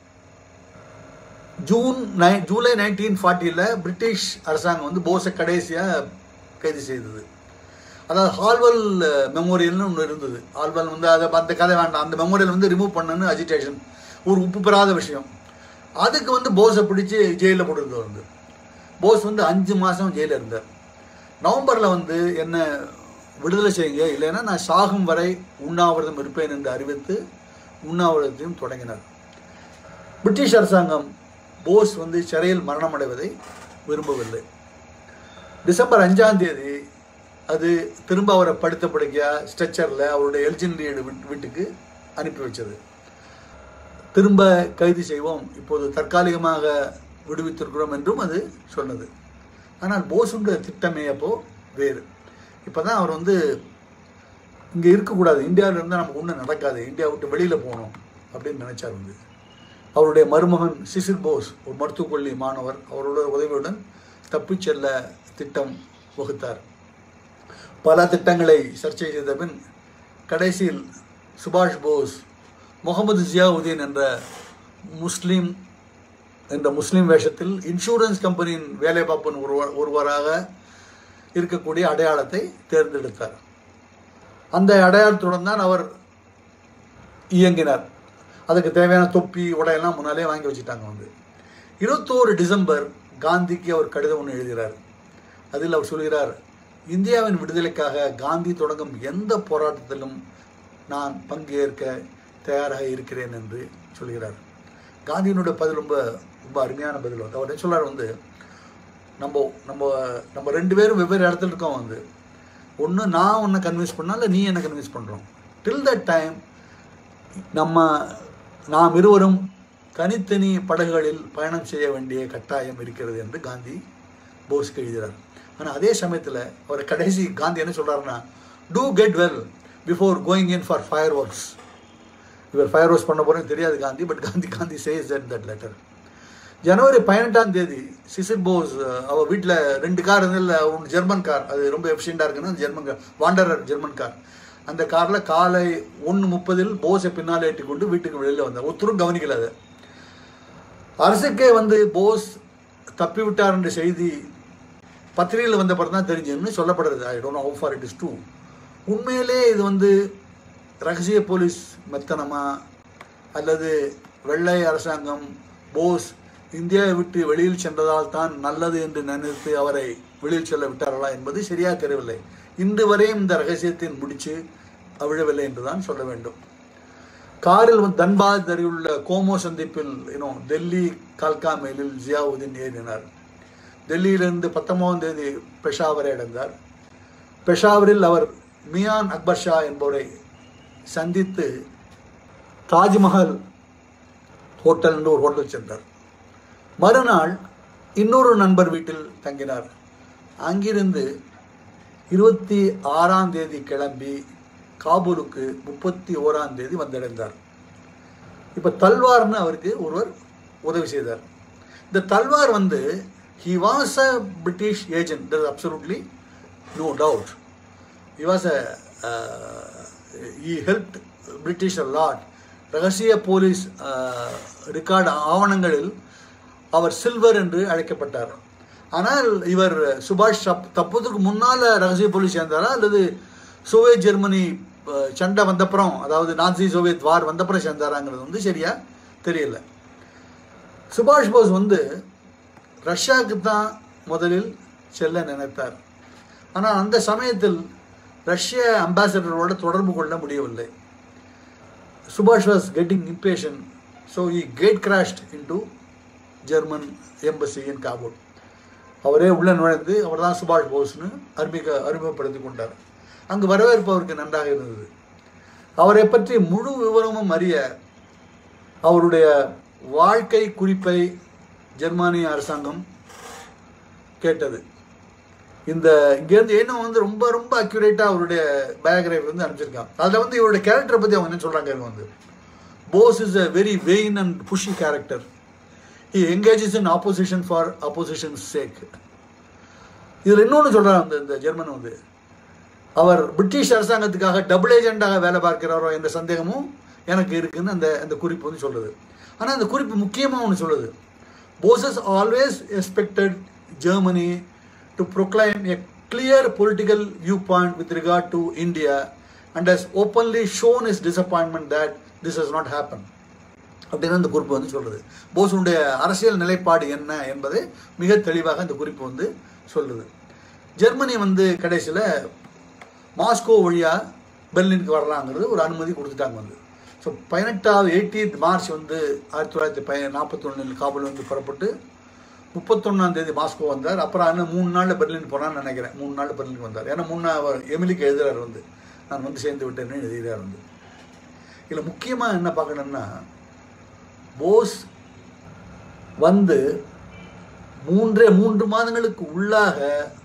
ஜூன் நை ஜூலை நைன்டீன் ஃபார்ட்டியில் பிரிட்டிஷ் அரசாங்கம் வந்து போஸை கடைசியாக கைது செய்தது அதாவது ஹால்வல் மெமோரியல்னு ஒன்று இருந்தது ஹால்வல் வந்து அதை அந்த கதை வேண்டாம் அந்த மெமோரியல் வந்து ரிமூவ் பண்ணணும்னு அஜிடேஷன் ஒரு உப்பு பெறாத விஷயம் அதுக்கு வந்து போஸை பிடிச்சி ஜெயிலில் போட்டிருந்தவர் வந்து போஸ் வந்து அஞ்சு மாதம் ஜெயிலில் இருந்தார் நவம்பரில் வந்து என்ன விடுதலை செய்யுங்க இல்லைன்னா நான் சாகும் வரை உண்ணாவிரதம் இருப்பேன் என்று அறிவித்து உண்ணாவிரதத்தையும் தொடங்கினார் பிரிட்டிஷ் அரசாங்கம் போஸ் வந்து சிறையில் மரணமடைவதை விரும்பவில்லை டிசம்பர் அஞ்சாம் தேதி அது திரும்ப அவரை படுத்த படுக்கையா ஸ்ட்ரெச்சரில் அவருடைய எல்ஜின்ரியடு வீட்டுக்கு அனுப்பி வச்சது திரும்ப கைது செய்வோம் இப்போது தற்காலிகமாக விடுவித்திருக்கிறோம் என்றும் அது சொன்னது ஆனால் போஸுடைய திட்டமே அப்போ வேறு இப்போ தான் அவர் வந்து இங்கே இருக்கக்கூடாது இந்தியாவில் இருந்தால் நமக்கு ஒன்றும் நடக்காது இந்தியா விட்டு வெளியில் போகணும் அப்படின்னு நினைச்சார் வந்து அவருடைய மருமகன் சிசிர் போஸ் ஒரு மருத்துவக் கல்லூரி மாணவர் அவரோட உதவியுடன் தப்பிச் செல்ல திட்டம் வகுத்தார் பல திட்டங்களை சர்ச்சை செய்த பின் கடைசியில் சுபாஷ் போஸ் முகமது ஜியாவுதீன் என்ற முஸ்லீம் என்ற முஸ்லீம் வேஷத்தில் இன்சூரன்ஸ் கம்பெனியின் வேலை பார்ப்பன் ஒருவர் ஒருவராக இருக்கக்கூடிய அடையாளத்தை தேர்ந்தெடுத்தார் அந்த அடையாளத்துடன் தான் அவர் இயங்கினார் அதுக்கு தேவையான தொப்பி உடையெல்லாம் முன்னாலே வாங்கி வச்சுட்டாங்க வந்து இருபத்தோரு டிசம்பர் காந்திக்கு அவர் கடிதம் ஒன்று எழுதுகிறார் அதில் அவர் சொல்கிறார் இந்தியாவின் விடுதலைக்காக காந்தி தொடங்கும் எந்த போராட்டத்திலும் நான் பங்கேற்க தயாராக இருக்கிறேன் என்று சொல்கிறார் காந்தியினுடைய பதில் ரொம்ப ரொம்ப அருமையான பதில் வந்து அவர் என்ன சொல்றார் வந்து நம்ம நம்ம நம்ம ரெண்டு பேரும் வெவ்வேறு இடத்துல இருக்கோம் வந்து ஒன்று நான் உன்னை கன்வின்ஸ் பண்ணா இல்லை நீ என்ன கன்வின்ஸ் பண்ணுறோம் டில் தட் டைம் நம்ம நாம் இருவரும் தனித்தனி படகுகளில் பயணம் செய்ய வேண்டிய கட்டாயம் இருக்கிறது என்று காந்தி போஸ்க்கு எழுதுகிறார் ஆனால் அதே சமயத்தில் அவர் கடைசி காந்தி என்ன சொல்கிறாருன்னா to get well before going in for fireworks இவர் ஃபயர் ஒர்க்ஸ் பண்ண போகிறேன்னு தெரியாது Gandhi but Gandhi Gandhi says that that letter ஜனவரி பதினெட்டாம் தேதி சிசில் போஸ் அவள் வீட்டில் ரெண்டு கார் இருந்தில்ல ஒன்று ஜெர்மன் கார் அது ரொம்ப எஃபிஷியண்டாக இருக்குன்னு German car Wanderer German car அந்த காரில் காலை ஒன்று முப்பதில் போஸை பின்னால் ஏற்றிக்கொண்டு வீட்டுக்கு வெளியில் வந்தார் ஒருத்தரும் கவனிக்கல அது அரசுக்கே வந்து போஸ் தப்பி விட்டார் என்ற செய்தி பத்திரிகையில் வந்த பிறகு தான் தெரிஞ்சுன்னு சொல்லப்படுறது I don't how far it is true உண்மையிலே இது வந்து ரகசிய போலீஸ் மெத்தனமா அல்லது வெள்ளை அரசாங்கம் போஸ் இந்தியாவை விட்டு வெளியில் சென்றதால் தான் நல்லது என்று நினைத்து அவரை வெளியில் செல்ல விட்டார்களா என்பது சரியாக தெரியவில்லை இன்று வரையும் இந்த ரகசியத்தின் முடிச்சு அவிழவில்லை என்றுதான் சொல்ல வேண்டும் காரில் வந்து தன்பாத் அருகிலுள்ள கோமோ சந்திப்பில் இன்னோ டெல்லி கால்கா மேலில் ஜியாவுதீன் ஏறினார் டெல்லியிலிருந்து பத்தொன்பதாம் தேதி பெஷாவரை அடைந்தார் பெஷாவரில் அவர் மியான் அக்பர் ஷா என்பவரை சந்தித்து தாஜ்மஹல் ஹோட்டல் என்று ஒரு ஹோட்டல் சென்றார் மறுநாள் இன்னொரு நண்பர் வீட்டில் தங்கினார் அங்கிருந்து இருபத்தி ஆறாம் தேதி கிளம்பி காபூலுக்கு முப்பத்தி ஓராம் தேதி வந்தடைந்தார் இப்போ தல்வார்னு அவருக்கு ஒருவர் உதவி செய்தார் இந்த தல்வார் வந்து he was a British agent there absolutely no doubt he was a he help British lot ரகசிய போலீஸ் ரெக்கார்டு ஆவணங்களில் அவர் சில்வர் என்று அழைக்கப்பட்டார் ஆனால் இவர் சுபாஷ் தப் தப்புவதற்கு முன்னால் ரகசிய போலீஸ் சேர்ந்தாரா அல்லது சோவியத் ஜெர்மனி அஹ், சண்டை வந்தப்புறம் அதாவது நாசி சோவியத் வார் வந்தப்புறம் சேர்ந்தாராங்கிறது வந்து சரியா தெரியல சுபாஷ் போஸ் வந்து ரஷ்யாவுக்கு தான் முதலில் செல்ல நினைத்தார் ஆனால் அந்த சமயத்தில் ரஷ்ய அம்பாசடரோட தொடர்பு கொள்ள முடியவில்லை சுபாஷ் was getting impatient so he gate crashed into German embassy in Kabul அவரே உள்ள நுழைந்து அவர் தான் சுபாஷ் போஸ்னு அறிமுக அறிமுகப்படுத்தி கொண்டார் அங்கு வரவேற்பு அவருக்கு நன்றாக இருந்தது அவரை பற்றி முழு விவரமும் அறிய அவருடைய வாழ்க்கை குறிப்பை ஜெர்மானிய அரசாங்கம் கேட்டது இந்த இங்கேருந்து என்ன வந்து ரொம்ப ரொம்ப அக்யூரேட்டாக அவருடைய பயோகிராஃபி வந்து அனுப்பிச்சிருக்காங்க அதில் வந்து இவருடைய கேரக்டரை பற்றி அவங்க என்ன சொல்கிறாங்க இவங்க வந்து Bose is a very vain and pushy character he engages in opposition for opposition's sake இதில் இன்னொன்று சொல்கிறார் அந்த இந்த ஜெர்மன் வந்து அவர் பிரிட்டிஷ் அரசாங்கத்துக்காக டபுள் ஏஜெண்டாக வேலை பார்க்கிறாரோ என்ற சந்தேகமும் எனக்கு இருக்குன்னு அந்த அந்த குறிப்பு வந்து சொல்லுது ஆனால் அந்த குறிப்பு முக்கியமாக ஒன்று சொல்லுது Bose's always expected Germany to proclaim a clear political viewpoint with regard to India and has openly shown his disappointment that this has not happened. அப்படின்னு அந்த குறிப்பு வந்து சொல்லுது போஸுடைய அரசியல் நிலைப்பாடு என்ன என்பதை மிக தெளிவாக அந்த குறிப்பு வந்து சொல்லுது ஜெர்மனி வந்து கடைசியில் மாஸ்கோ வழியாக பெர்லினுக்கு வரலாங்கிறது ஒரு அனுமதி கொடுத்துட்டாங்க வந்து ஸோ பதினெட்டாவது எயிட்டீன்த் மார்ச் வந்து ஆயிரத்தி தொள்ளாயிரத்தி பய நாற்பத்தொன்னில் காபூல் வந்து புறப்பட்டு முப்பத்தொன்னாம் தேதி மாஸ்கோ வந்தார் அப்புறம் இன்னும் மூணு நாளில் பெர்லின் போனான்னு நினைக்கிறேன் மூணு நாளில் பெர்லினுக்கு வந்தார் ஏன்னா முன்னா அவர் எமிலிக்கு எழுதுறாரு வந்து நான் வந்து சேர்ந்து விட்டேன்னு எழுதுகிறார் வந்து இதில் முக்கியமாக என்ன பார்க்கணும்னா போஸ் வந்து மூன்றே மூன்று மாதங்களுக்கு உள்ளாக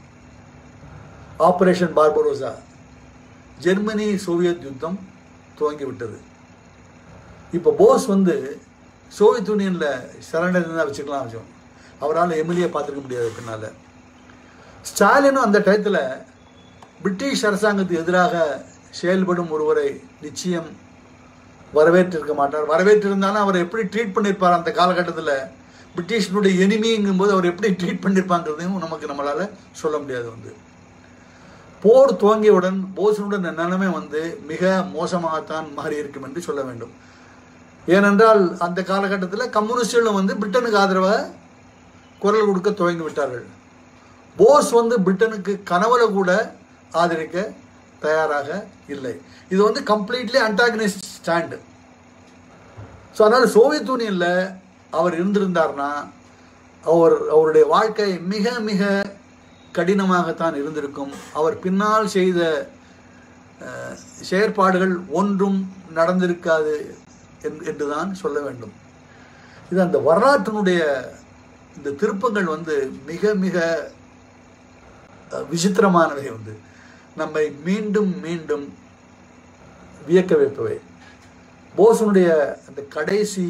ஆபரேஷன் பார்பரோசா ஜெர்மனி சோவியத் யுத்தம் துவங்கிவிட்டது இப்போ போஸ் வந்து சோவியத் யூனியனில் சரண்டர் தான் வச்சுக்கலாம் வச்சோம் அவரால் எம்எல்ஏ பார்த்துருக்க முடியாது பின்னால் ஸ்டாலினும் அந்த டயத்தில் பிரிட்டிஷ் அரசாங்கத்துக்கு எதிராக செயல்படும் ஒருவரை நிச்சயம் வரவேற்றிருக்க மாட்டார் வரவேற்றிருந்தாலும் அவர் எப்படி ட்ரீட் பண்ணியிருப்பார் அந்த காலகட்டத்தில் பிரிட்டிஷனுடைய எனிமிங்கும் போது அவர் எப்படி ட்ரீட் பண்ணியிருப்பாங்கிறதையும் நமக்கு நம்மளால் சொல்ல முடியாது வந்து போர் துவங்கியவுடன் போஸனுடைய நிலைமை வந்து மிக மோசமாகத்தான் மாறி இருக்கும் என்று சொல்ல வேண்டும் ஏனென்றால் அந்த காலகட்டத்தில் கம்யூனிஸ்டுகளும் வந்து பிரிட்டனுக்கு ஆதரவாக குரல் கொடுக்க துவங்கி விட்டார்கள் போஸ் வந்து பிரிட்டனுக்கு கனவுல கூட ஆதரிக்க தயாராக இல்லை இது வந்து கம்ப்ளீட்லி அன்டாகனிஸ்ட் ஸ்டாண்டு ஸோ அதனால் சோவியத் யூனியனில் அவர் இருந்திருந்தார்னா அவர் அவருடைய வாழ்க்கை மிக மிக கடினமாகத்தான் இருந்திருக்கும் அவர் பின்னால் செய்த அஹ், செயற்பாடுகள் ஒன்றும் நடந்திருக்காது என்று என்றுதான் சொல்ல வேண்டும் இது அந்த வரலாற்றினுடைய இந்த திருப்பங்கள் வந்து மிக மிக அஹ், விசித்திரமானவை வந்து நம்மை மீண்டும் மீண்டும் வியக்க வைப்பவை போஸனுடைய அந்த கடைசி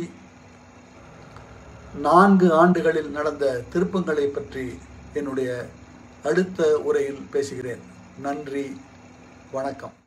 நான்கு ஆண்டுகளில் நடந்த திருப்பங்களை பற்றி என்னுடைய அடுத்த உரையில் பேசுகிறேன் நன்றி வணக்கம்